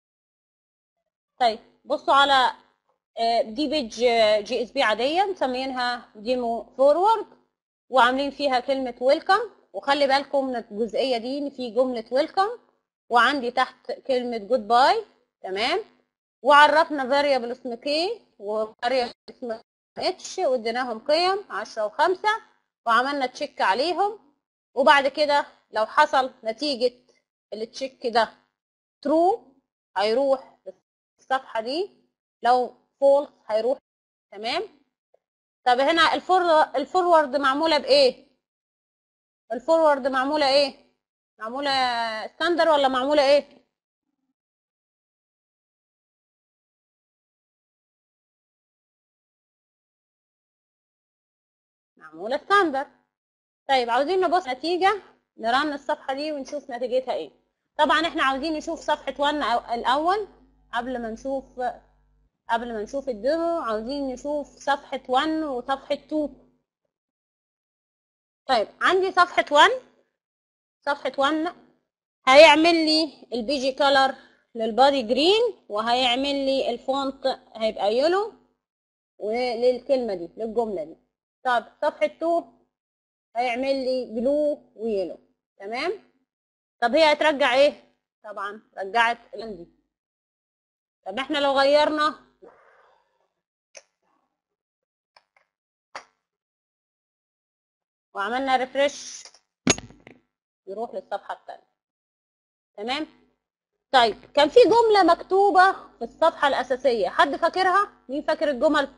طيب بصوا على آه، دي بيج جي اس بي عاديه مسميينها ديمو فورورد وعاملين فيها كلمه ويلكم وخلي بالكم من الجزئيه دي ان في جمله ويلكم وعندي تحت كلمه جود باي تمام وعرفنا فاريبل اسمه كي وفاريبل اسمه اتش واديناهم قيم 10 و5 وعملنا تشيك عليهم وبعد كده لو حصل نتيجة التشيك ده ترو هيروح الصفحة دي لو فولس هيروح تمام طب هنا الفور الفورورد معمولة بإيه؟ الفورورد معمولة إيه؟ معمولة ستاندر ولا معمولة إيه؟ معمولة ستاندر طيب عاوزين نبص نتيجة نرن الصفحة دي ونشوف نتيجتها ايه طبعا احنا عاوزين نشوف صفحة 1 أو- الأول قبل ما نشوف قبل ما نشوف الديمو عاوزين نشوف صفحة 1 وصفحة 2 طيب عندي صفحة 1 صفحة 1 هيعمل لي البيجي كولر للبادي جرين وهيعمل لي الفونت هيبقى يلو وللكلمة دي للجملة دي طب صفحة 2 هيعمل لي بلو ويلو تمام طب هي هترجع ايه طبعا رجعت الان دي طب احنا لو غيرنا وعملنا ريفرش يروح للصفحة التانية تمام طيب كان في جملة مكتوبة في الصفحة الأساسية حد فاكرها مين فاكر الجمل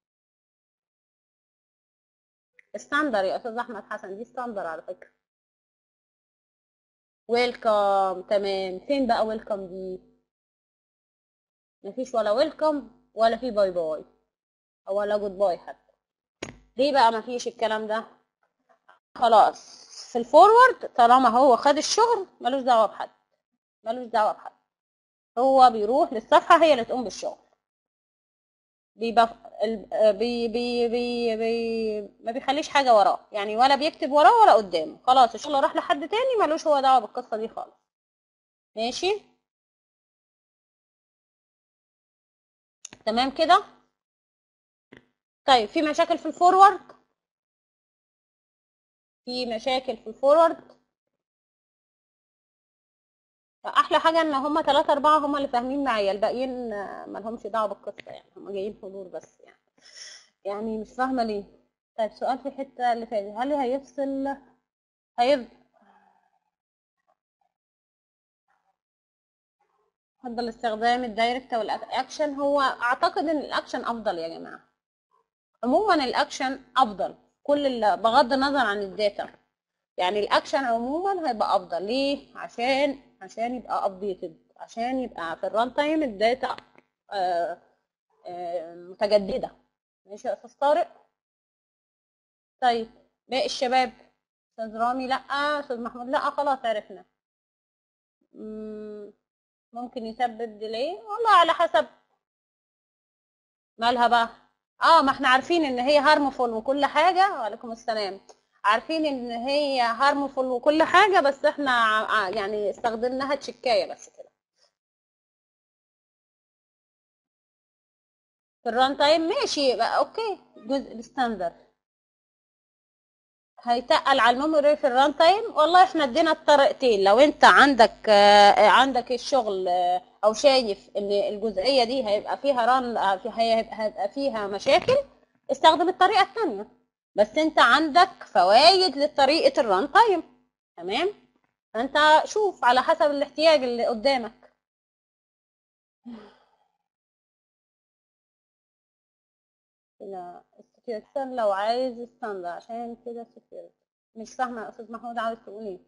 ستاندر يا استاذ احمد حسن دي ستاندر على فكره ويلكم تمام فين بقى ويلكم دي مفيش ولا ويلكم ولا في باي باي ولا جود باي حتى ليه بقى مفيش الكلام ده خلاص في الفورورد طالما هو خد الشغل ملوش دعوه بحد ملوش دعوه بحد هو بيروح للصفحه هي اللي تقوم بالشغل بيبقى ال- بي بي بي بي ما بيخليش حاجة وراه يعني ولا بيكتب وراه ولا قدامه خلاص الشغل راح لحد تاني ملوش هو دعوة بالقصة دي خالص ماشي تمام كده طيب في مشاكل في الفورورد في مشاكل في الفورورد احلى حاجه ان هم ثلاثة أربعة هم اللي فاهمين معايا الباقيين آه، ما لهمش دعوه بالقصه يعني هم جايين حضور بس يعني يعني مش فاهمه ليه طيب سؤال في الحته اللي فاتت هل هيفصل هيف افضل استخدام الدايركت والاكشن هو اعتقد ان الاكشن افضل يا جماعه عموما الاكشن افضل كل ال- بغض النظر عن الداتا يعني الاكشن عموما هيبقى افضل ليه عشان عشان يبقى ابديتد عشان يبقى في الران تايم الداتا آه، آه، متجدده ماشي يا استاذ طارق طيب باقي الشباب استاذ رامي لا استاذ محمود لا خلاص عرفنا مم، ممكن يسبب ديلي والله على حسب مالها بقى اه ما احنا عارفين ان هي هارمفول وكل حاجه وعليكم السلام عارفين ان هي هارمفول وكل حاجه بس احنا ع- ع- يعني استخدمناها تشكايه بس كده في الران تايم ماشي بقى اوكي جزء الستاندر هيتقل على الميموري في الران تايم والله احنا ادينا الطريقتين لو انت عندك آه، عندك الشغل آه، او شايف ان الجزئيه دي هيبقى فيها ران آه، في- هيبقى هيبقى فيها مشاكل استخدم الطريقه الثانيه بس انت عندك فوائد لطريقه الران تايم تمام فانت شوف على حسب الاحتياج اللي قدامك كده السكيورتي لو عايز ستاندر عشان كده سكيورتي مش فاهمه يا استاذ محمود عاوز تقول ايه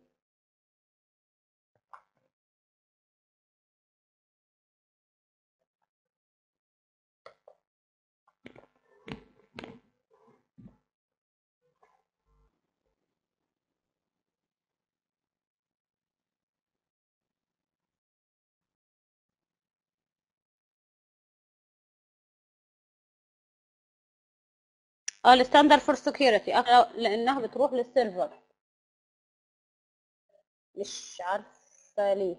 اه الستاندر فور سكيورتي لانها بتروح للسيرفر مش عارفه ليه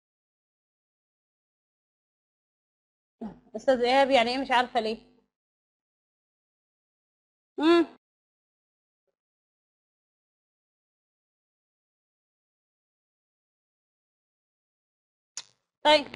استاذ ايهاب يعني ايه مش عارفه ليه امم طيب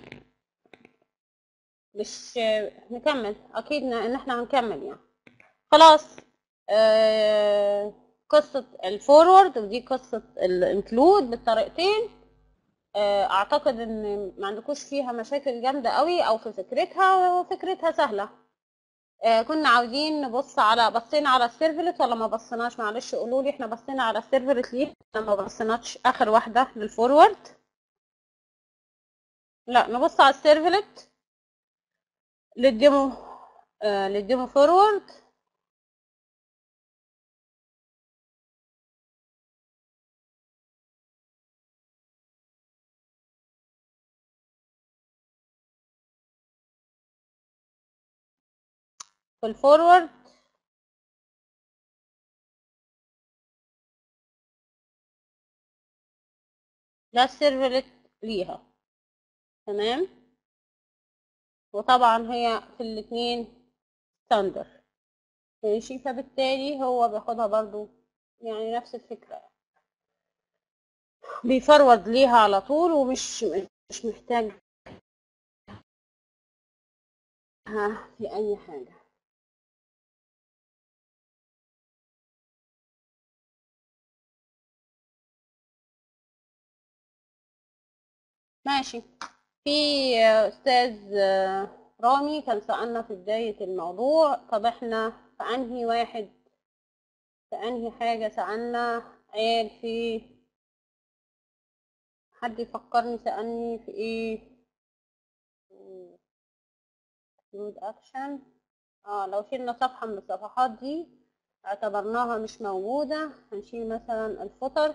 مش نكمل اكيد ن- ان احنا هنكمل يعني خلاص آه قصة الفورورد ودي قصة الانكلود بالطريقتين آه اعتقد ان ما عندكوش فيها مشاكل جامدة قوي او في فكرتها وفكرتها سهلة آه كنا عاوزين نبص على بصينا على السيرفلت ولا ما بصيناش معلش قولوا لي احنا بصينا على السيرفلت ليه احنا ما بصيناش اخر واحدة للفورورد لا نبص على السيرفلت للديمو آه للديمو فورورد في الفورورد ده السيرفلت ليها تمام وطبعا هي في الاتنين ستاندر ماشي فبالتالي هو بياخدها برضو يعني نفس الفكرة بيفرود ليها على طول ومش مش محتاج ها في أي حاجة ماشي في أستاذ رامي كان سألنا في بداية الموضوع طب احنا في أنهي واحد في أنهي حاجة سألنا قال في حد يفكرني سألني في ايه نود اكشن اه لو شلنا صفحة من الصفحات دي اعتبرناها مش موجودة هنشيل مثلا الفوتر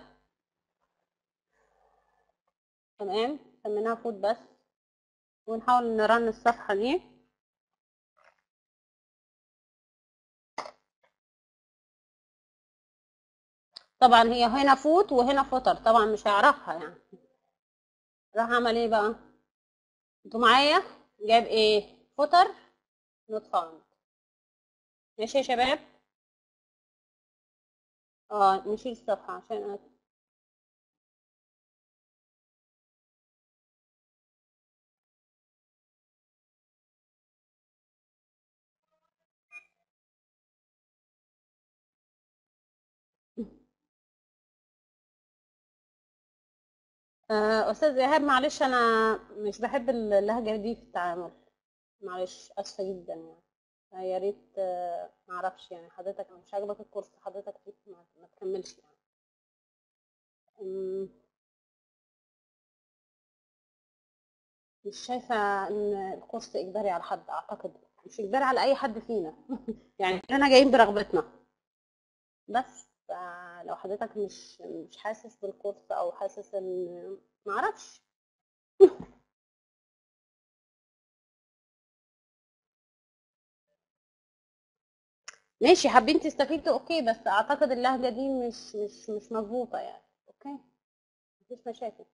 تمام سميناها فوت بس ونحاول نرن الصفحة دي طبعا هي هنا فوت وهنا فوتر طبعا مش هيعرفها يعني راح عمل ايه بقى انتوا معايا جاب ايه فوتر not found ماشي يا شباب اه نشيل الصفحة عشان أنا آه، أستاذ إيهاب معلش أنا مش بحب اللهجة دي في التعامل معلش آسفة جدا يعني يا ريت آه، معرفش يعني حضرتك مش عاجبك الكورس حضرتك فيه ما ما تكملش يعني أمم، مش شايفة إن الكورس إجباري على حد أعتقد مش إجباري على أي حد فينا يعني كلنا جايين برغبتنا بس آه، لو حضرتك مش مش حاسس بالكورس أو حاسس إن معرفش ماشي حابين تستفيدوا اوكي بس اعتقد اللهجة دي مش مش مش مظبوطة يعني اوكي مفيش مشاكل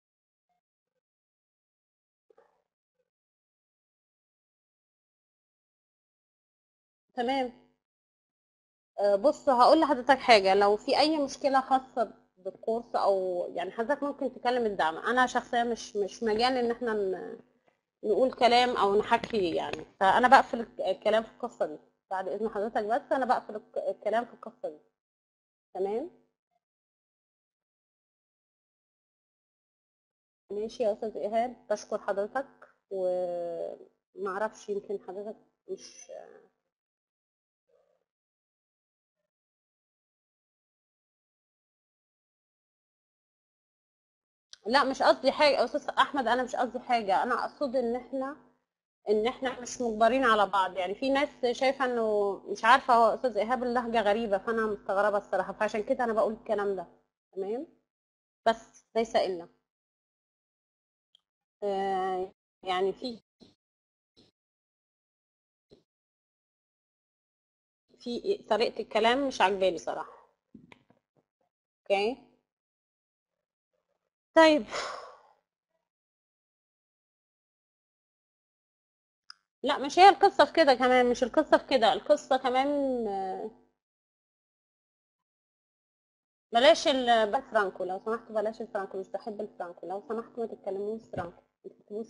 تمام آه، بص هقول لحضرتك حاجة لو في أي مشكلة خاصة بالكورس أو يعني حضرتك ممكن تكلم الدعم أنا شخصيا مش مش مجال إن احنا ن- نقول كلام أو نحكي يعني فأنا بقفل الك- الكلام في القصة دي بعد إذن حضرتك بس أنا بقفل الك- الكلام في القصة دي تمام ماشي يا أستاذ إيهاب بشكر حضرتك ومعرفش يمكن حضرتك مش لا مش قصدي حاجة يا أستاذ أحمد أنا مش قصدي حاجة أنا أقصد إن إحنا إن إحنا مش مجبرين على بعض يعني في ناس شايفة إنه مش عارفة هو أستاذ إيهاب اللهجة غريبة فأنا مستغربة الصراحة فعشان كده أنا بقول الكلام ده تمام بس ليس إلا آه يعني في في طريقة الكلام مش عاجباني صراحة أوكي طيب لا مش هي القصة في كده كمان مش القصة في كده القصة كمان آه، بلاش ال- بلاش فرانكو لو سمحتوا بلاش الفرانكو مش بحب الفرانكو لو سمحتوا ما تتكلموش فرانكو ما تكتبوش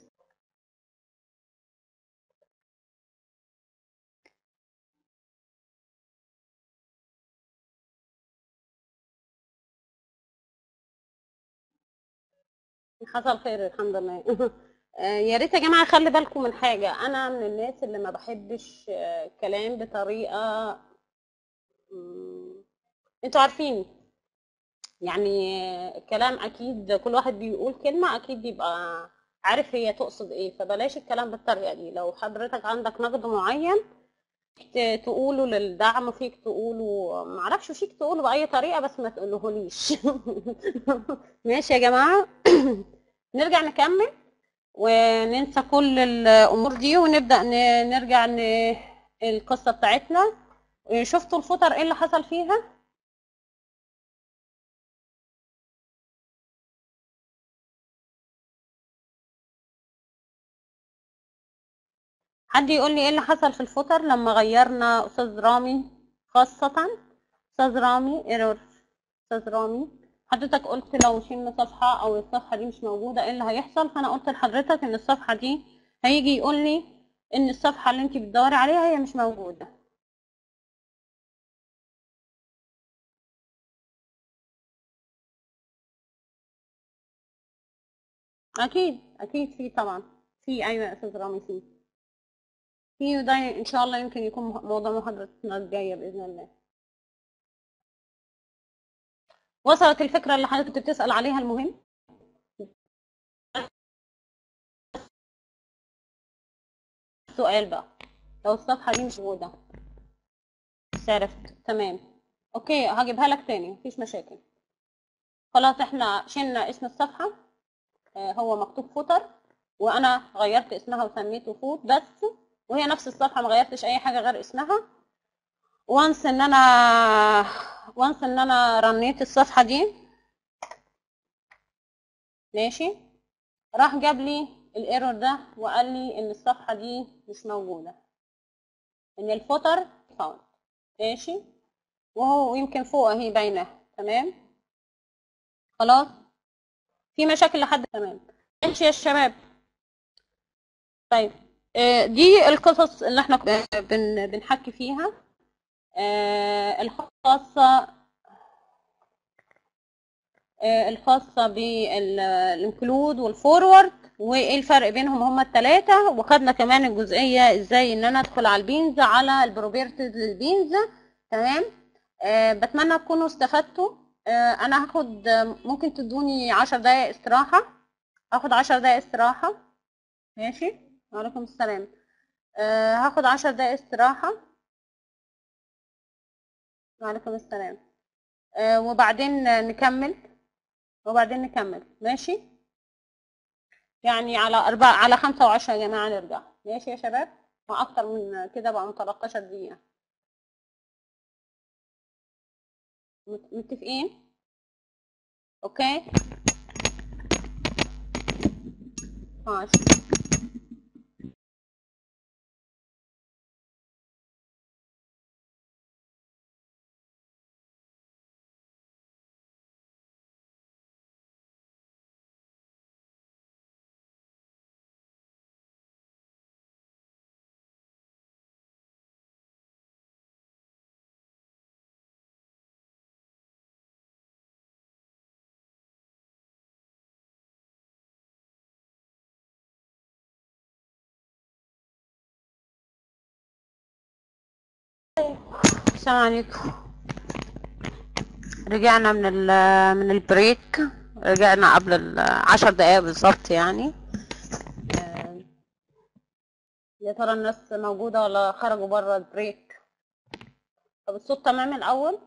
حصل خير الحمد لله آه، يا ريت يا جماعة خلي بالكم من حاجة أنا من الناس اللي ما بحبش آه، الكلام بطريقة مم، انتوا عارفين يعني آه، الكلام أكيد كل واحد بيقول كلمة أكيد بيبقى عارف هي تقصد إيه فبلاش الكلام بالطريقة دي لو حضرتك عندك نقد معين ت- تقوله للدعم فيك تقوله معرفش فيك تقوله بأي طريقة بس ما تقولهوليش ماشي يا جماعة نرجع نكمل وننسى كل الأمور دي ونبدأ ن- نرجع ن... القصة بتاعتنا شفتوا الفطر ايه اللي حصل فيها حد يقول لي ايه اللي حصل في الفطر لما غيرنا أستاذ رامي خاصة أستاذ رامي ايرور أستاذ رامي حضرتك قلت لو شلنا صفحة أو الصفحة دي مش موجودة ايه اللي هيحصل فأنا قلت لحضرتك إن الصفحة دي هيجي يقول لي إن الصفحة اللي انت بتدوري عليها هي مش موجودة أكيد أكيد في طبعا في أيوة يا أستاذ رامي في في وده إن شاء الله يمكن يكون موضوع محاضرتنا الجاية بإذن الله وصلت الفكرة اللي حضرتك كنت بتسأل عليها المهم سؤال بقى لو الصفحة دي مش موجودة عرفت تمام اوكي هجيبها لك تاني مفيش مشاكل خلاص احنا شلنا اسم الصفحة آه، هو مكتوب فوتر وانا غيرت اسمها وسميته فوت بس وهي نفس الصفحة ما غيرتش اي حاجة غير اسمها وانس ان انا وانس ان انا رنيت الصفحة دي ماشي راح جاب لي الايرور ده وقال لي ان الصفحة دي مش موجودة ان الفوتر فاوند ماشي وهو يمكن فوق اهي باينه تمام خلاص في مشاكل لحد تمام ماشي يا شباب طيب آه، دي القصص اللي احنا بن بنحكي فيها آه، الخاصة آه، الخاصة بالانكلود والفورورد وايه الفرق بينهم هما التلاتة وخدنا كمان الجزئية ازاي ان انا ادخل على البينز على البروبرتيز للبينز تمام آه، بتمنى تكونوا استفدتوا آه، انا هاخد ممكن تدوني عشر دقايق استراحة هاخد عشر دقايق استراحة ماشي وعليكم السلام آه، هاخد عشر دقايق استراحة وعليكم السلام آه، وبعدين نكمل وبعدين نكمل ماشي يعني على أربعة على خمسة وعشرة يا جماعة نرجع ماشي يا شباب وأكتر من كده بقى من 13 دقيقة مت- متفقين أوكي ماشي السلام عليكم رجعنا من ال من البريك رجعنا قبل العشر دقايق بالظبط يعني آه، يا ترى الناس موجودة ولا خرجوا بره البريك طب الصوت تمام الأول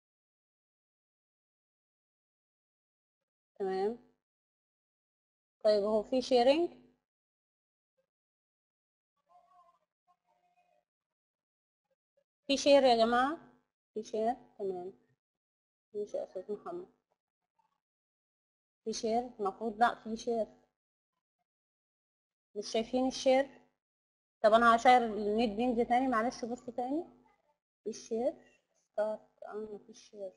تمام طيب هو في شيرنج في شير يا جماعة في شير تمام ماشي يا أستاذ محمد في شير المفروض لا في شير مش شايفين الشير طب انا هشير النت بينزل تاني معلش بص تاني في الشير ستارت اه مفيش شير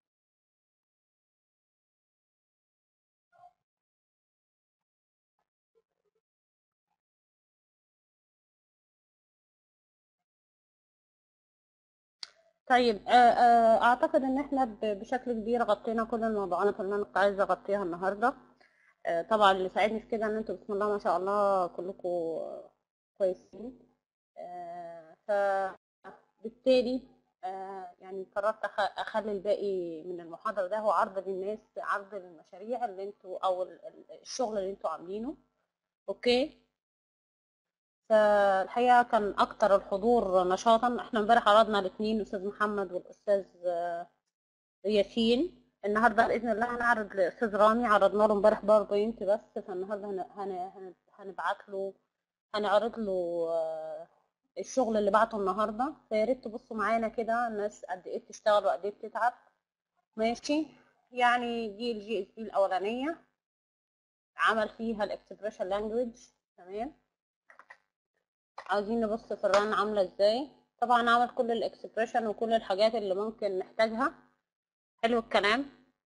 طيب آه، آه، اعتقد ان احنا ب- بشكل كبير غطينا كل الموضوعات اللي انا كنت عايزه اغطيها النهارده آه، طبعا اللي ساعدني في كده ان انتوا بسم الله ما شاء الله كلكم كويسين آه، فبالتالي آه، يعني قررت أخ- اخلي الباقي من المحاضره ده هو عرض للناس عرض المشاريع اللي انتوا او ال- ال- الشغل اللي انتوا عاملينه اوكي فالحقيقة كان أكتر الحضور نشاطا احنا امبارح عرضنا الاثنين الأستاذ محمد والأستاذ آه، ياسين النهاردة بإذن الله هنعرض لأستاذ رامي عرضنا له امبارح باوربوينت بس فالنهاردة هن- هن- هن- هنبعت له هنعرض له آه، الشغل اللي بعته النهاردة فيا ريت تبصوا معانا كده الناس قد إيه بتشتغل وقد إيه بتتعب ماشي يعني دي الجي اس بي الأولانية عمل فيها الاكسبريشن لانجويج تمام عاوزين نبص في الرن عاملة ازاي طبعا عمل كل الاكسبريشن وكل الحاجات اللي ممكن نحتاجها حلو الكلام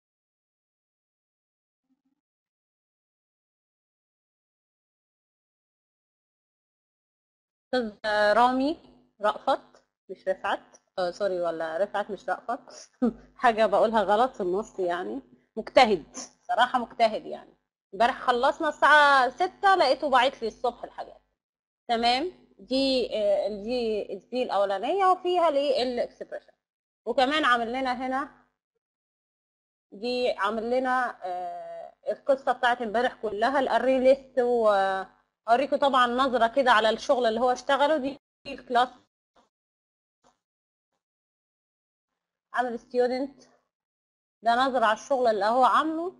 استاذ رامي رأفت مش رفعت آه سوري ولا رفعت مش رأفت حاجة بقولها غلط في النص يعني مجتهد صراحة مجتهد يعني امبارح خلصنا الساعة ستة لقيته باعت لي الصبح الحاجات تمام دي آه، الجي اس بي الاولانيه وفيها الاكسبريشن وكمان عامل لنا هنا دي عامل لنا آه، القصه بتاعت امبارح كلها الاري ليست واوريكم طبعا نظره كده على الشغل اللي هو اشتغله دي الكلاس عامل ستودنت ده نظره على الشغل اللي هو عامله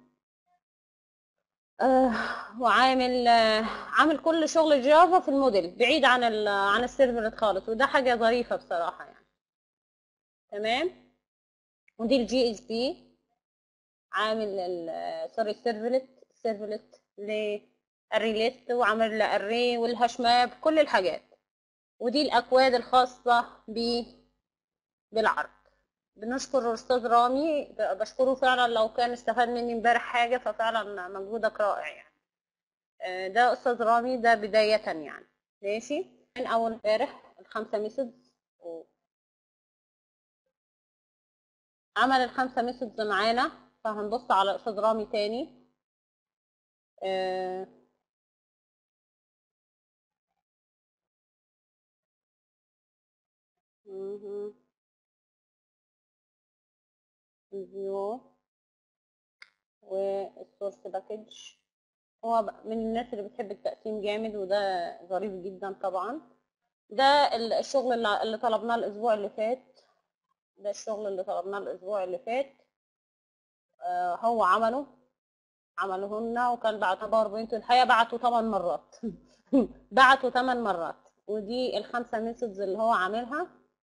آه، وعامل آه، عامل كل شغل جافا في الموديل بعيد عن ال عن السيرفرات خالص وده حاجة ظريفة بصراحة يعني تمام ودي الجي اس بي عامل ال سوري السيرفلت السيرفلت للريليست وعامل الاري والهاش ماب كل الحاجات ودي الأكواد الخاصة ب بالعرض بنشكر الأستاذ رامي ب- بشكره فعلا لو كان استفاد مني امبارح حاجة ففعلا مجهودك رائع يعني آه، ده أستاذ رامي ده بداية يعني ماشي من أول امبارح الخمسة ميثودز عمل الخمسة ميثودز معانا فهنبص على أستاذ رامي تاني آه، مهم. فيديو والسورس باكج هو ب- من الناس اللي بتحب التقسيم جامد وده ظريف جدا طبعا ده ال- الشغل اللي اللي طلبناه الاسبوع اللي فات ده الشغل اللي طلبناه الاسبوع اللي فات آه، هو عمله عمله لنا وكان بعته باوربوينت الحقيقه بعته 8 مرات بعته 8 مرات ودي الخمسه ميثودز اللي هو عاملها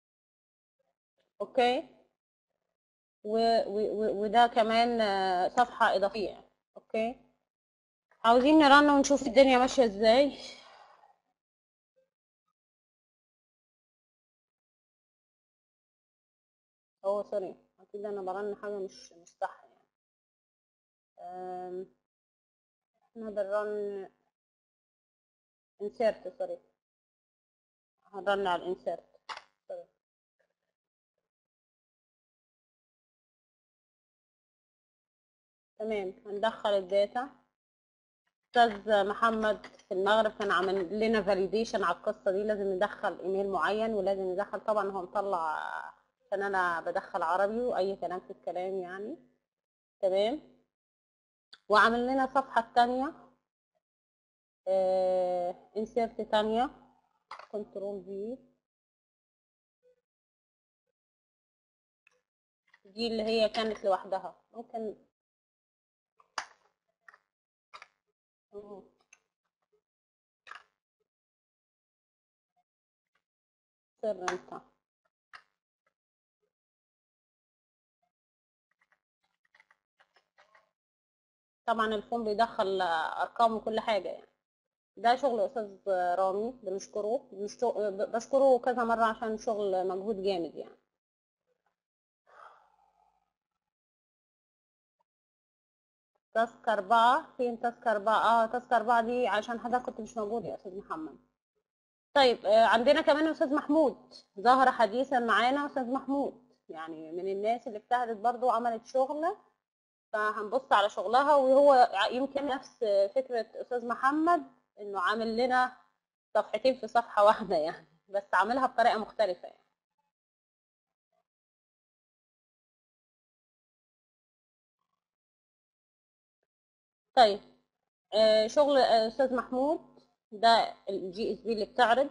اوكي و و و وده كمان آه، صفحه اضافيه اوكي عاوزين نرن ونشوف الدنيا ماشيه ازاي هو سوري اكيد انا برن حاجه مش مش صح يعني أم، احنا بنرن insert سوري هنرن على الانسيرت سوري تمام هندخل الداتا استاذ محمد في المغرب كان عامل لنا فاليديشن على القصه دي لازم ندخل ايميل معين ولازم ندخل طبعا هو مطلع عشان انا بدخل عربي واي كلام في الكلام يعني تمام وعامل لنا صفحه تانية انسيرت تانية كنترول في دي اللي هي كانت لوحدها ممكن أهو. سر انت طبعا الفون بيدخل ارقام وكل حاجه يعني ده شغل استاذ رامي بنشكره بنشت- بشكره كذا مره عشان شغل مجهود جامد يعني تاسك أربعة فين تاسك أربعة اه تاسك أربعة دي عشان حضرتك كنت مش موجود يا أستاذ محمد طيب آه، عندنا كمان أستاذ محمود ظهر حديثا معانا أستاذ محمود يعني من الناس اللي اجتهدت برضو وعملت شغل فهنبص على شغلها وهو يمكن نفس فكرة أستاذ محمد إنه عامل لنا صفحتين في صفحة واحدة يعني بس عاملها بطريقة مختلفة يعني طيب آه، شغل آه، أستاذ محمود ده الجي اس بي اللي بتعرض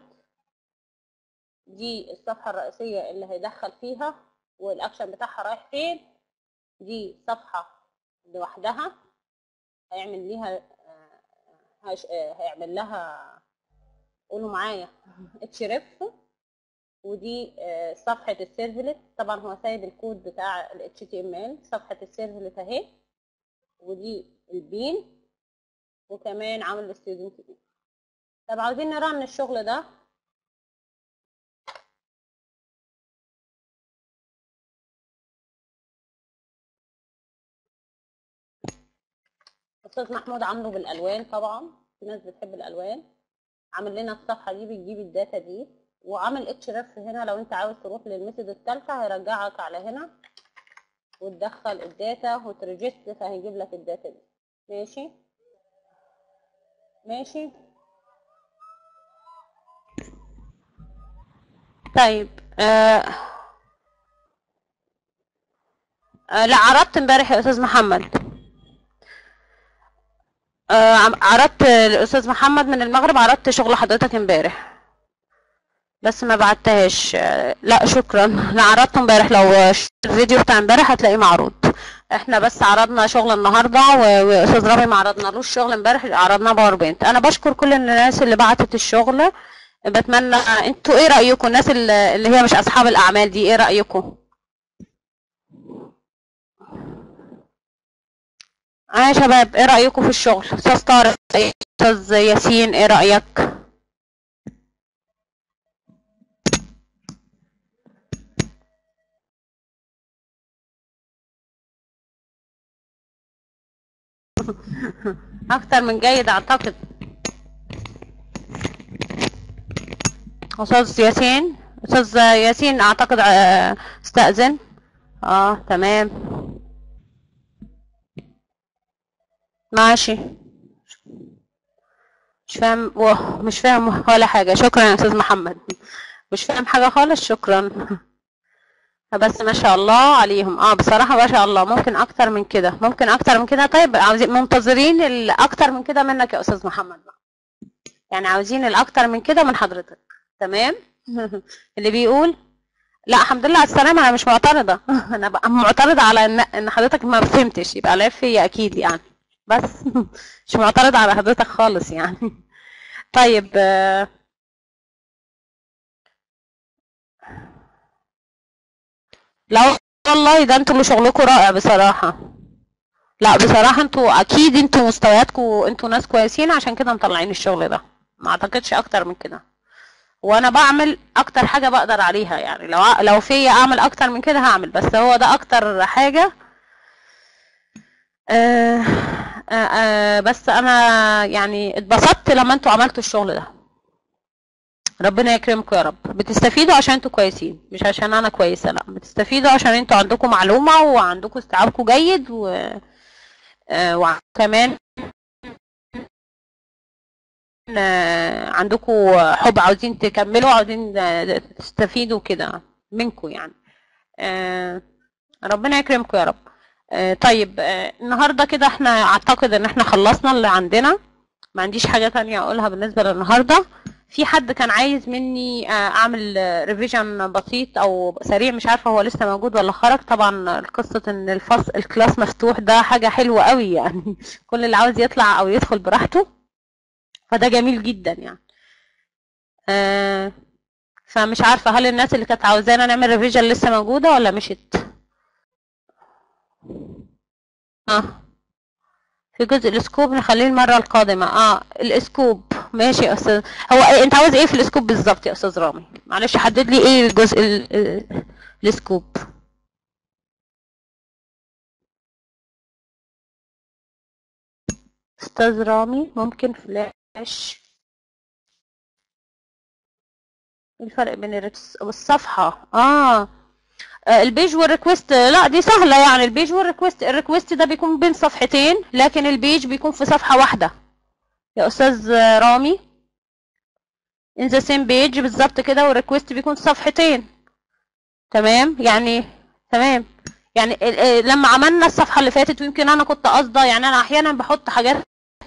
دي الصفحة الرئيسية اللي هيدخل فيها والأكشن بتاعها رايح فين دي صفحة لوحدها هيعمل ليها آه، هيش- آه، هيعمل لها قولوا معايا اتشرف ودي آه، صفحة السيرفلت طبعا هو سايب الكود بتاع ال HTML صفحة السيرفلت اهي ودي البين وكمان عامل الستودنت بين طب عاوزين نرن الشغل ده استاذ محمود عامله بالالوان طبعا في ناس بتحب الالوان عامل لنا الصفحه دي بتجيب الداتا دي وعامل اتش رف هنا لو انت عاوز تروح للميثود الثالثه هيرجعك على هنا وتدخل الداتا وتريجست فهيجيب لك الداتا دي ماشي ماشي طيب آه آه لا عرضت امبارح يا استاذ محمد آه عم- عرضت الاستاذ محمد من المغرب عرضت شغل حضرتك امبارح بس ما بعتهاش آه، لا شكرا انا عرضته امبارح لو شفت الفيديو بتاع امبارح هتلاقيه معروض احنا بس عرضنا شغل النهارده و- واستاذ رامي ما عرضنالوش شغل امبارح عرضناه باوربوينت انا بشكر كل الناس اللي بعتت الشغل بتمنى انتوا ايه رايكم الناس اللي اللي هي مش اصحاب الاعمال دي ايه رايكم اه يا شباب ايه رايكم في الشغل استاذ طارق استاذ ياسين ايه رايك اكتر من جيد اعتقد استاذ ياسين استاذ ياسين اعتقد آه، استأذن اه تمام ماشي مش فاهم و- مش فاهم ولا حاجة شكرا يا استاذ محمد مش فاهم حاجة خالص شكرا بس ما شاء الله عليهم اه بصراحة ما شاء الله ممكن اكتر من كده ممكن اكتر من كده طيب عاوزين منتظرين الاكتر من كده منك يا استاذ محمد بقى. يعني عاوزين الاكتر من كده من حضرتك تمام اللي بيقول لا الحمد لله على السلامة انا مش معترضة انا بقى معترضة على ان ان حضرتك ما فهمتش يبقى العيب فيا اكيد يعني بس مش معترضة على حضرتك خالص يعني طيب آه، لا والله ده انتوا اللي شغلكم رائع بصراحة لا بصراحة انتوا اكيد انتوا مستوياتكم انتوا ناس كويسين عشان كده مطلعين الشغل ده ما اعتقدش اكتر من كده وانا بعمل اكتر حاجة بقدر عليها يعني لو لو فيا اعمل اكتر من كده هعمل بس هو ده اكتر حاجة آه آه آه بس انا يعني اتبسطت لما انتوا عملتوا الشغل ده ربنا يكرمكم يا رب بتستفيدوا عشان انتوا كويسين مش عشان انا كويسة لا بتستفيدوا عشان انتوا عندكم معلومة وعندكم استيعابكم جيد و آه، وكمان آه، عندكم حب عاوزين تكملوا عاوزين آه، تستفيدوا كده منكم يعني آه، ربنا يكرمكم يا رب آه، طيب آه، النهارده كده احنا اعتقد ان احنا خلصنا اللي عندنا ما عنديش حاجة تانية اقولها بالنسبة للنهارده في حد كان عايز مني آه، اعمل ريفيجن بسيط او سريع مش عارفة هو لسه موجود ولا خرج طبعا قصة ان الفصل الكلاس مفتوح ده حاجة حلوة قوي يعني كل اللي عاوز يطلع او يدخل براحته فده جميل جدا يعني آه، فمش عارفة هل الناس اللي كانت عاوزانا نعمل ريفيجن لسه موجودة ولا مشت اه في جزء الاسكوب نخليه المرة القادمة اه الاسكوب ماشي يا استاذ هو إيه انت عاوز ايه في الاسكوب بالظبط يا استاذ رامي معلش حدد لي ايه الجزء ال- ال- الاسكوب استاذ رامي ممكن فلاش إيه الفرق بين الريكس والصفحة اه آه، البيج والريكوست لا دي سهلة يعني البيج والريكوست الريكوست ده بيكون بين صفحتين لكن البيج بيكون في صفحة واحدة يا أستاذ رامي in the same page بالظبط كده والريكوست بيكون في صفحتين تمام يعني تمام يعني ال- ال- لما عملنا الصفحة اللي فاتت ويمكن أنا كنت قاصدة يعني أنا أحيانا بحط حاجات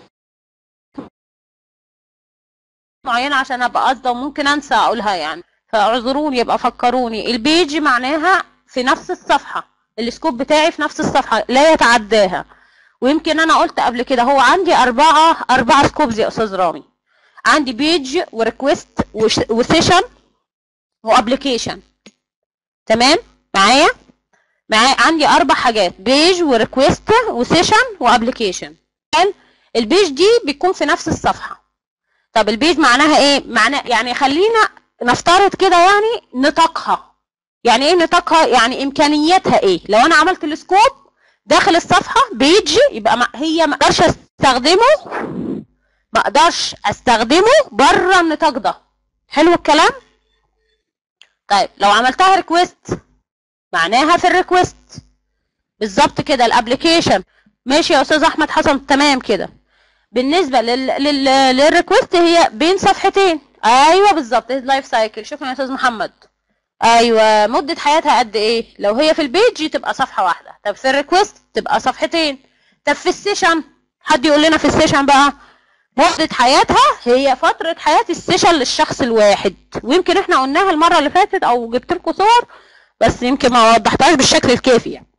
معينة عشان أبقى قاصدة وممكن أنسى أقولها يعني فاعذروني يبقى فكروني البيج معناها في نفس الصفحة السكوب بتاعي في نفس الصفحة لا يتعداها ويمكن أنا قلت قبل كده هو عندي أربعة أربعة سكوبز يا أستاذ رامي عندي بيج وريكوست وسيشن وابلكيشن تمام معايا معايا عندي اربع حاجات بيج وريكوست وسيشن وابلكيشن البيج دي بيكون في نفس الصفحه طب البيج معناها ايه معناه يعني خلينا نفترض كده يعني نطاقها يعني ايه نطاقها يعني امكانياتها ايه لو انا عملت السكوب داخل الصفحه بيج يبقى ما هي ما اقدرش استخدمه ما اقدرش استخدمه بره النطاق ده حلو الكلام طيب لو عملتها ريكويست معناها في الريكويست بالظبط كده الابلكيشن ماشي يا استاذ احمد حسن تمام كده بالنسبه لل لل للريكويست هي بين صفحتين ايوه بالظبط اللايف سايكل شكرا يا استاذ محمد ايوه مده حياتها قد ايه لو هي في البيج تبقى صفحه واحده طب في الريكويست تبقى صفحتين طب في السيشن حد يقول لنا في السيشن بقى مدة حياتها هي فترة حياة السيشن للشخص الواحد ويمكن احنا قلناها المرة اللي فاتت او جبت لكم صور بس يمكن ما وضحتهاش بالشكل الكافي يعني.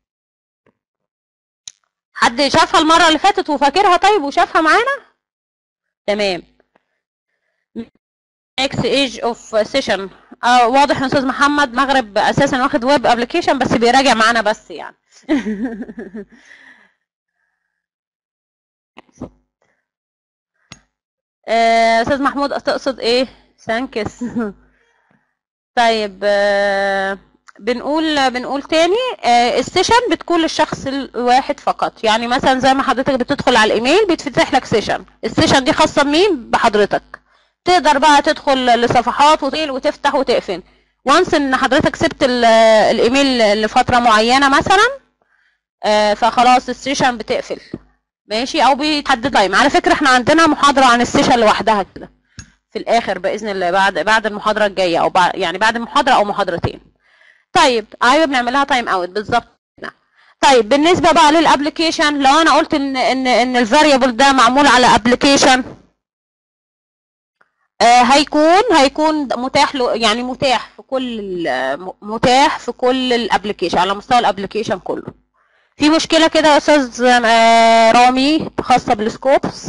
حد شافها المرة اللي فاتت وفاكرها طيب وشافها معانا تمام اكس ايج اوف سيشن اه واضح ان استاذ محمد مغرب اساسا واخد ويب ابلكيشن بس بيراجع معانا بس يعني آه، استاذ محمود تقصد ايه سانكس طيب آه، بنقول بنقول تاني آه، السيشن بتكون للشخص الواحد فقط يعني مثلا زي ما حضرتك بتدخل على الايميل بيتفتح لك سيشن السيشن دي خاصه بمين بحضرتك تقدر بقى تدخل لصفحات وتقفل وتفتح وتقفل وانس ان حضرتك سبت ال- الايميل لفتره معينه مثلا آه، فخلاص السيشن بتقفل ماشي او بيتحدد تايم على فكره احنا عندنا محاضره عن السيشن لوحدها كده في الاخر باذن الله بعد بعد المحاضره الجايه او بعد يعني بعد المحاضره او محاضرتين طيب ايوه بنعملها تايم اوت بالظبط كده. طيب بالنسبه بقى للابلكيشن لو انا قلت ان ان ان الفاريبل ده معمول على ابلكيشن آه هيكون هيكون متاح له يعني متاح في كل ال- متاح في كل الابلكيشن على مستوى الابلكيشن كله في مشكله كده يا استاذ آه، رامي خاصه بالسكوبس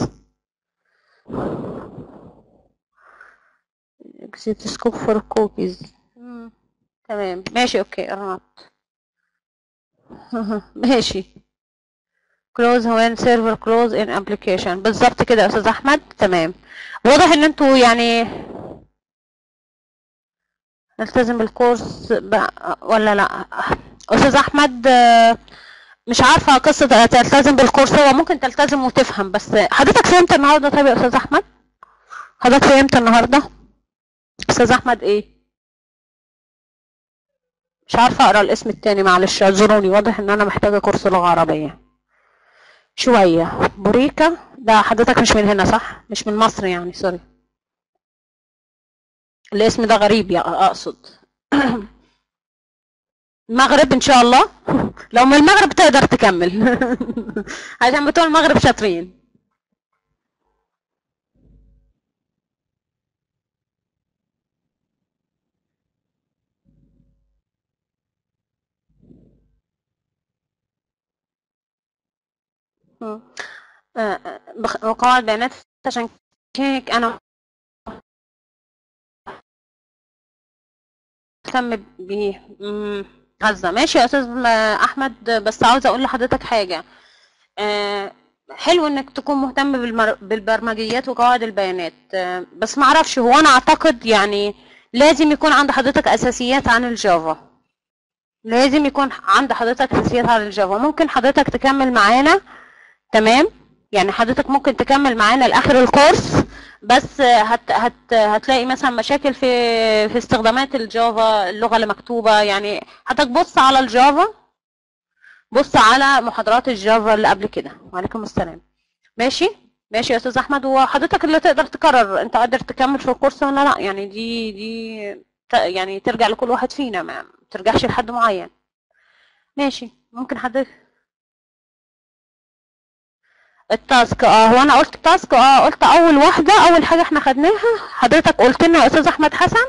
exit scope for cookies مم. تمام ماشي اوكي قربت ماشي close when server close in application بالظبط كده يا استاذ احمد تمام واضح ان انتوا يعني نلتزم بالكورس بقى ولا لا استاذ احمد آه، مش عارفه قصه تلتزم بالكورس هو ممكن تلتزم وتفهم بس حضرتك فهمت النهارده طيب يا استاذ احمد حضرتك فهمت النهارده استاذ احمد ايه مش عارفه اقرا الاسم التاني معلش اعذروني واضح ان انا محتاجه كورس لغه عربيه شويه بوريكا ده حضرتك مش من هنا صح مش من مصر يعني سوري الاسم ده غريب يا اقصد المغرب ان شاء الله لو من المغرب تقدر تكمل عشان بتوع المغرب شاطرين مم. آه، آه، بخ- وقواعد بيانات عشان هيك انا مهتم بيه مم، غزة ماشي يا استاذ م- احمد بس عاوزه اقول لحضرتك حاجه آه، حلو انك تكون مهتم بالمر... بالبرمجيات وقواعد البيانات آه، بس ما اعرفش هو انا اعتقد يعني لازم يكون عند حضرتك اساسيات عن الجافا لازم يكون عند حضرتك اساسيات عن الجافا ممكن حضرتك تكمل معانا تمام يعني حضرتك ممكن تكمل معانا لاخر الكورس بس هت هت هتلاقي مثلا مشاكل في في استخدامات الجافا اللغه اللي مكتوبه يعني حضرتك بص على الجافا بص على محاضرات الجافا اللي قبل كده وعليكم السلام ماشي ماشي يا استاذ احمد وحضرتك اللي تقدر تقرر انت قادر تكمل في الكورس ولا لا يعني دي دي ت- يعني ترجع لكل واحد فينا ما ترجعش لحد معين ماشي ممكن حضرتك التاسك اه هو انا قلت التاسك اه قلت اول واحده اول حاجه احنا خدناها حضرتك قلت لنا يا استاذ احمد حسن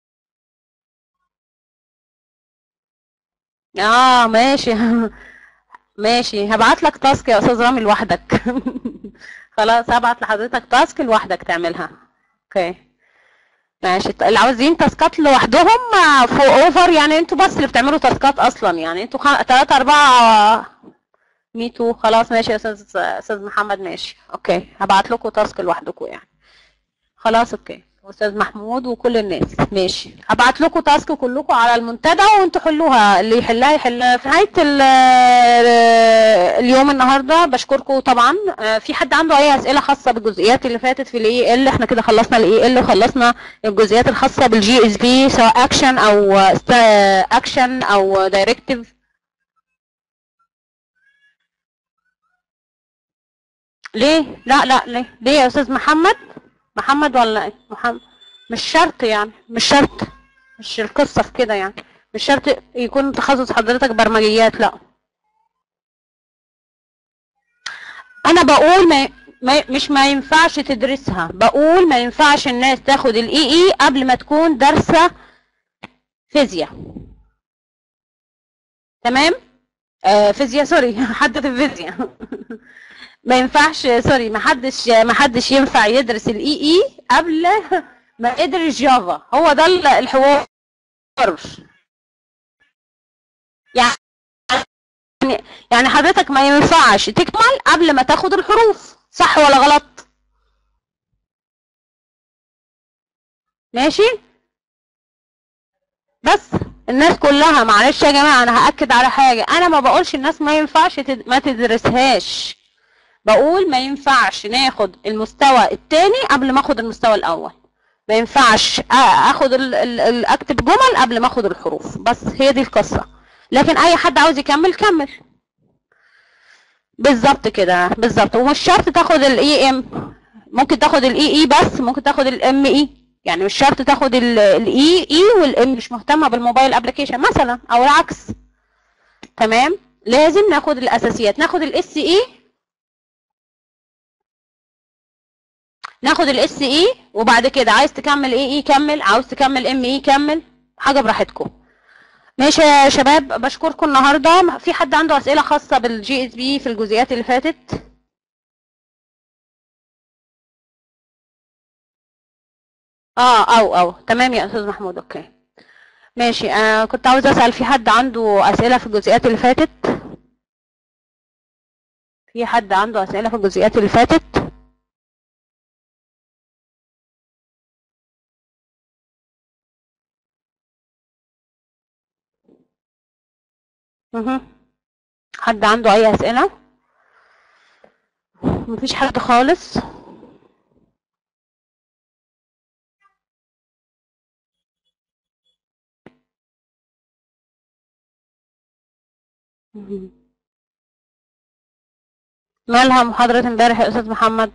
اه ماشي ماشي هبعت لك تاسك يا استاذ رامي لوحدك خلاص هبعت لحضرتك تاسك لوحدك تعملها اوكي ماشي ط- اللي عاوزين تاسكات لوحدهم فوق اوفر يعني انتوا بس اللي بتعملوا تاسكات اصلا يعني انتوا خ... تلاتة اربعة ميتو خلاص ماشي يا استاذ استاذ محمد ماشي اوكي هبعت لكم تاسك لوحدكم يعني خلاص اوكي استاذ محمود وكل الناس ماشي هبعت لكم تاسك كلكم على المنتدى وانتوا حلوها اللي يحلها يحلها في نهايه ال- اليوم النهارده بشكركم طبعا آه، في حد عنده اي اسئله خاصه بالجزئيات اللي فاتت في الاي ال احنا كده خلصنا الاي ال وخلصنا الجزئيات الخاصه بالجي اس بي سواء اكشن او اكشن او دايركتيف ليه لا لا ليه ليه يا استاذ محمد محمد ولا ايه محمد مش شرط يعني مش شرط مش القصه في كده يعني مش شرط يكون تخصص حضرتك برمجيات لا انا بقول ما, ما مش ما ينفعش تدرسها بقول ما ينفعش الناس تاخد الاي اي قبل ما تكون دارسه فيزياء تمام آه فيزياء سوري حدد الفيزياء ما ينفعش سوري ما حدش ما حدش ينفع يدرس الاي اي قبل ما يدرس جافا هو ده ال- الحوار يعني يعني حضرتك ما ينفعش تكمل قبل ما تاخد الحروف صح ولا غلط ماشي بس الناس كلها معلش يا جماعه انا هاكد على حاجه انا ما بقولش الناس ما ينفعش تد... ما تدرسهاش بقول ما ينفعش ناخد المستوى التاني قبل ما اخد المستوى الاول ما ينفعش آ- اخد ال... ال... ال... اكتب جمل قبل ما اخد الحروف بس هي دي القصه لكن اي حد عاوز يكمل كمل بالظبط كده بالظبط ومش شرط تاخد الاي ام ممكن تاخد الاي اي بس ممكن تاخد الام اي يعني مش شرط تاخد الاي اي والام مش مهتمه بالموبايل ابلكيشن مثلا او العكس تمام لازم ناخد الاساسيات ناخد الاس اي ناخد الاس اي وبعد كده عايز تكمل اي اي كمل عاوز تكمل ام اي كمل حاجه براحتكم ماشي يا شباب بشكركم النهارده في حد عنده اسئله خاصه بالجي اس بي في الجزئيات اللي فاتت اه او او تمام يا استاذ محمود اوكي ماشي آه كنت عاوز اسال في حد عنده اسئله في الجزئيات اللي فاتت في حد عنده اسئله في الجزئيات اللي فاتت مهم. حد عنده اي اسئله مفيش حد خالص مهم. مالها محاضرة امبارح يا أستاذ محمد؟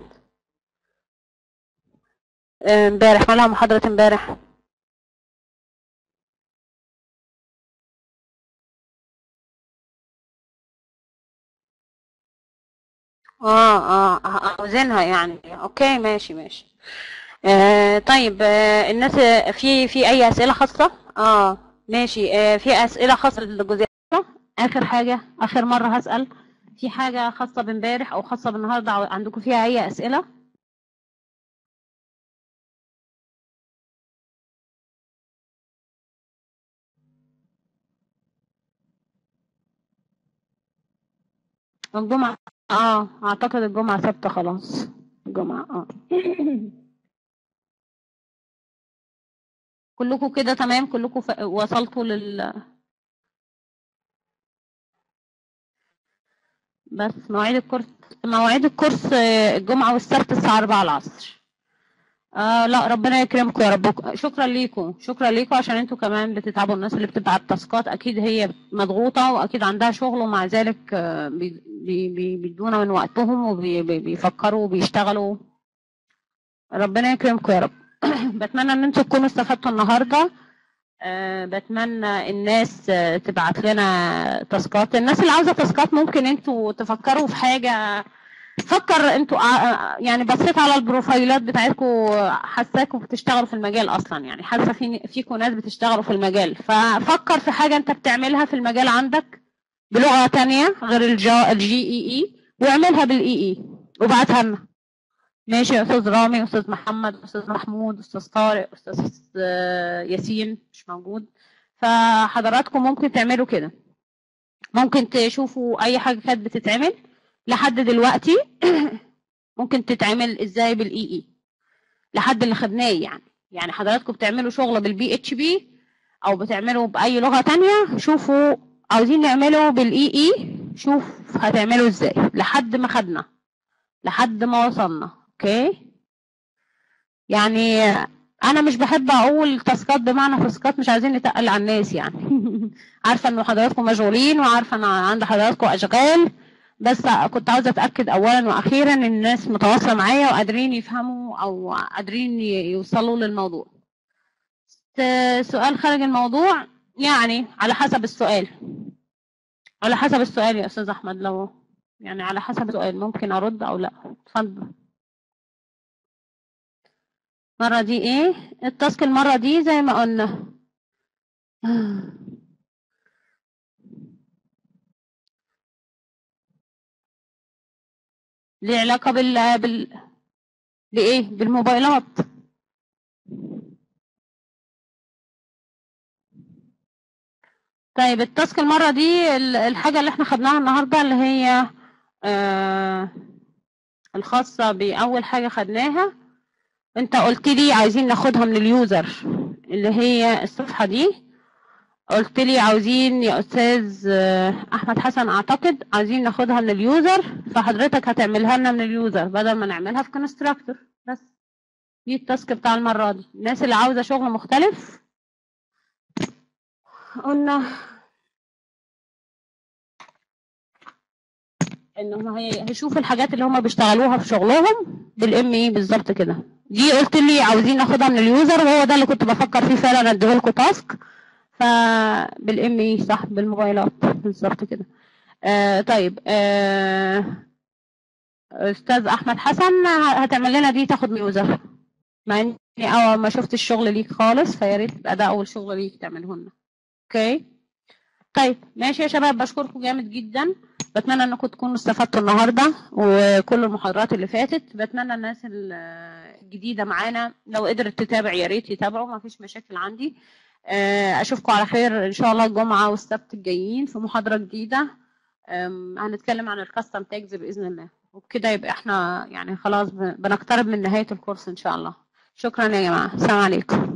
آه، امبارح مالها محاضرة امبارح؟ اه اه اوزنها يعني اوكي ماشي ماشي آه طيب آه الناس آه، في في اي اسئله خاصه اه ماشي آه في اسئله خاصه للجزئيه اخر حاجه اخر مره هسال في حاجه خاصه بامبارح او خاصه بالنهارده أو عندكم فيها اي اسئله الجمعه اه اعتقد الجمعه ثابته خلاص الجمعه اه كلكم كده تمام كلكم ف... وصلتوا لل بس مواعيد الكورس مواعيد الكورس آه، الجمعة والسبت الساعة 4 العصر آه لا ربنا يكرمكم يا رب شكرا ليكم شكرا ليكم عشان انتوا كمان بتتعبوا الناس اللي بتبعت تاسكات اكيد هي مضغوطة واكيد عندها شغل ومع ذلك آه، بي- بي- بي- بيدونا من وقتهم وبيفكروا وبيشتغلوا ربنا يكرمكم يا رب بتمنى ان انتوا تكونوا استفدتوا النهارده آه، بتمنى الناس آه، تبعت لنا تاسكات الناس اللي عاوزه تاسكات ممكن انتوا تفكروا في حاجه فكر انتوا ع- يعني بصيت على البروفايلات بتاعتكم حاساكم بتشتغلوا في المجال اصلا يعني حاسه في فيكم ناس بتشتغلوا في المجال ففكر في حاجه انت بتعملها في المجال عندك بلغه تانية غير الجا الجي اي اي واعملها بالاي اي وابعتها لنا ماشي يا استاذ رامي استاذ محمد استاذ محمود استاذ طارق استاذ آه، ياسين مش موجود فحضراتكم ممكن تعملوا كده ممكن تشوفوا اي حاجه كانت بتتعمل لحد دلوقتي ممكن تتعمل ازاي بالاي اي لحد اللي خدناه يعني يعني حضراتكم بتعملوا شغل بالبي اتش بي او بتعملوا باي لغه تانية شوفوا عاوزين نعمله بالاي اي شوف هتعملوا ازاي لحد ما خدنا لحد ما وصلنا اوكي يعني انا مش بحب اقول تاسكات بمعنى تاسكات مش عايزين نتقل على الناس يعني عارفه ان حضراتكم مشغولين وعارفه ان عند حضراتكم اشغال بس كنت عاوزه اتاكد اولا واخيرا ان الناس متواصله معايا وقادرين يفهموا او قادرين ي- يوصلوا للموضوع س- سؤال خارج الموضوع يعني على حسب السؤال على حسب السؤال يا استاذ احمد لو يعني على حسب السؤال ممكن ارد او لا اتفضل المرة دي ايه التاسك المرة دي زي ما قلنا ليه علاقة بال بال بإيه بالموبايلات طيب التاسك المرة دي ال- الحاجة اللي احنا خدناها النهاردة اللي هي آه الخاصة بأول حاجة خدناها انت قلت لي عايزين ناخدها من اليوزر اللي هي الصفحة دي قلت لي عاوزين يا استاذ آه، احمد حسن اعتقد عايزين ناخدها من اليوزر فحضرتك هتعملها لنا من اليوزر بدل ما نعملها في كونستراكتور بس دي التاسك بتاع المره دي الناس اللي عاوزه شغل مختلف قلنا ان هم هي- هيشوفوا الحاجات اللي هم بيشتغلوها في شغلهم بالام اي بالظبط كده دي قلت لي عاوزين ناخدها من اليوزر وهو ده اللي كنت بفكر فيه فعلا اديه لكم تاسك فبالام اي صح بالموبايلات بالظبط كده آه طيب آه استاذ احمد حسن ه- هتعمل لنا دي تاخد من اليوزر مع اني اه ما شفت الشغل ليك خالص فيا ريت يبقى ده اول شغل ليك تعمله لنا اوكي طيب ماشي يا شباب بشكركم جامد جدا بتمنى انكم تكونوا استفدتوا النهارده وكل المحاضرات اللي فاتت بتمنى الناس ال- الجديده معانا لو قدرت تتابع يا ريت يتابعوا ما فيش مشاكل عندي آه، اشوفكم على خير ان شاء الله الجمعه والسبت الجايين في محاضره جديده آم، هنتكلم عن الكاستم تاجز باذن الله وبكده يبقى احنا يعني خلاص ب- بنقترب من نهايه الكورس ان شاء الله شكرا يا جماعه السلام عليكم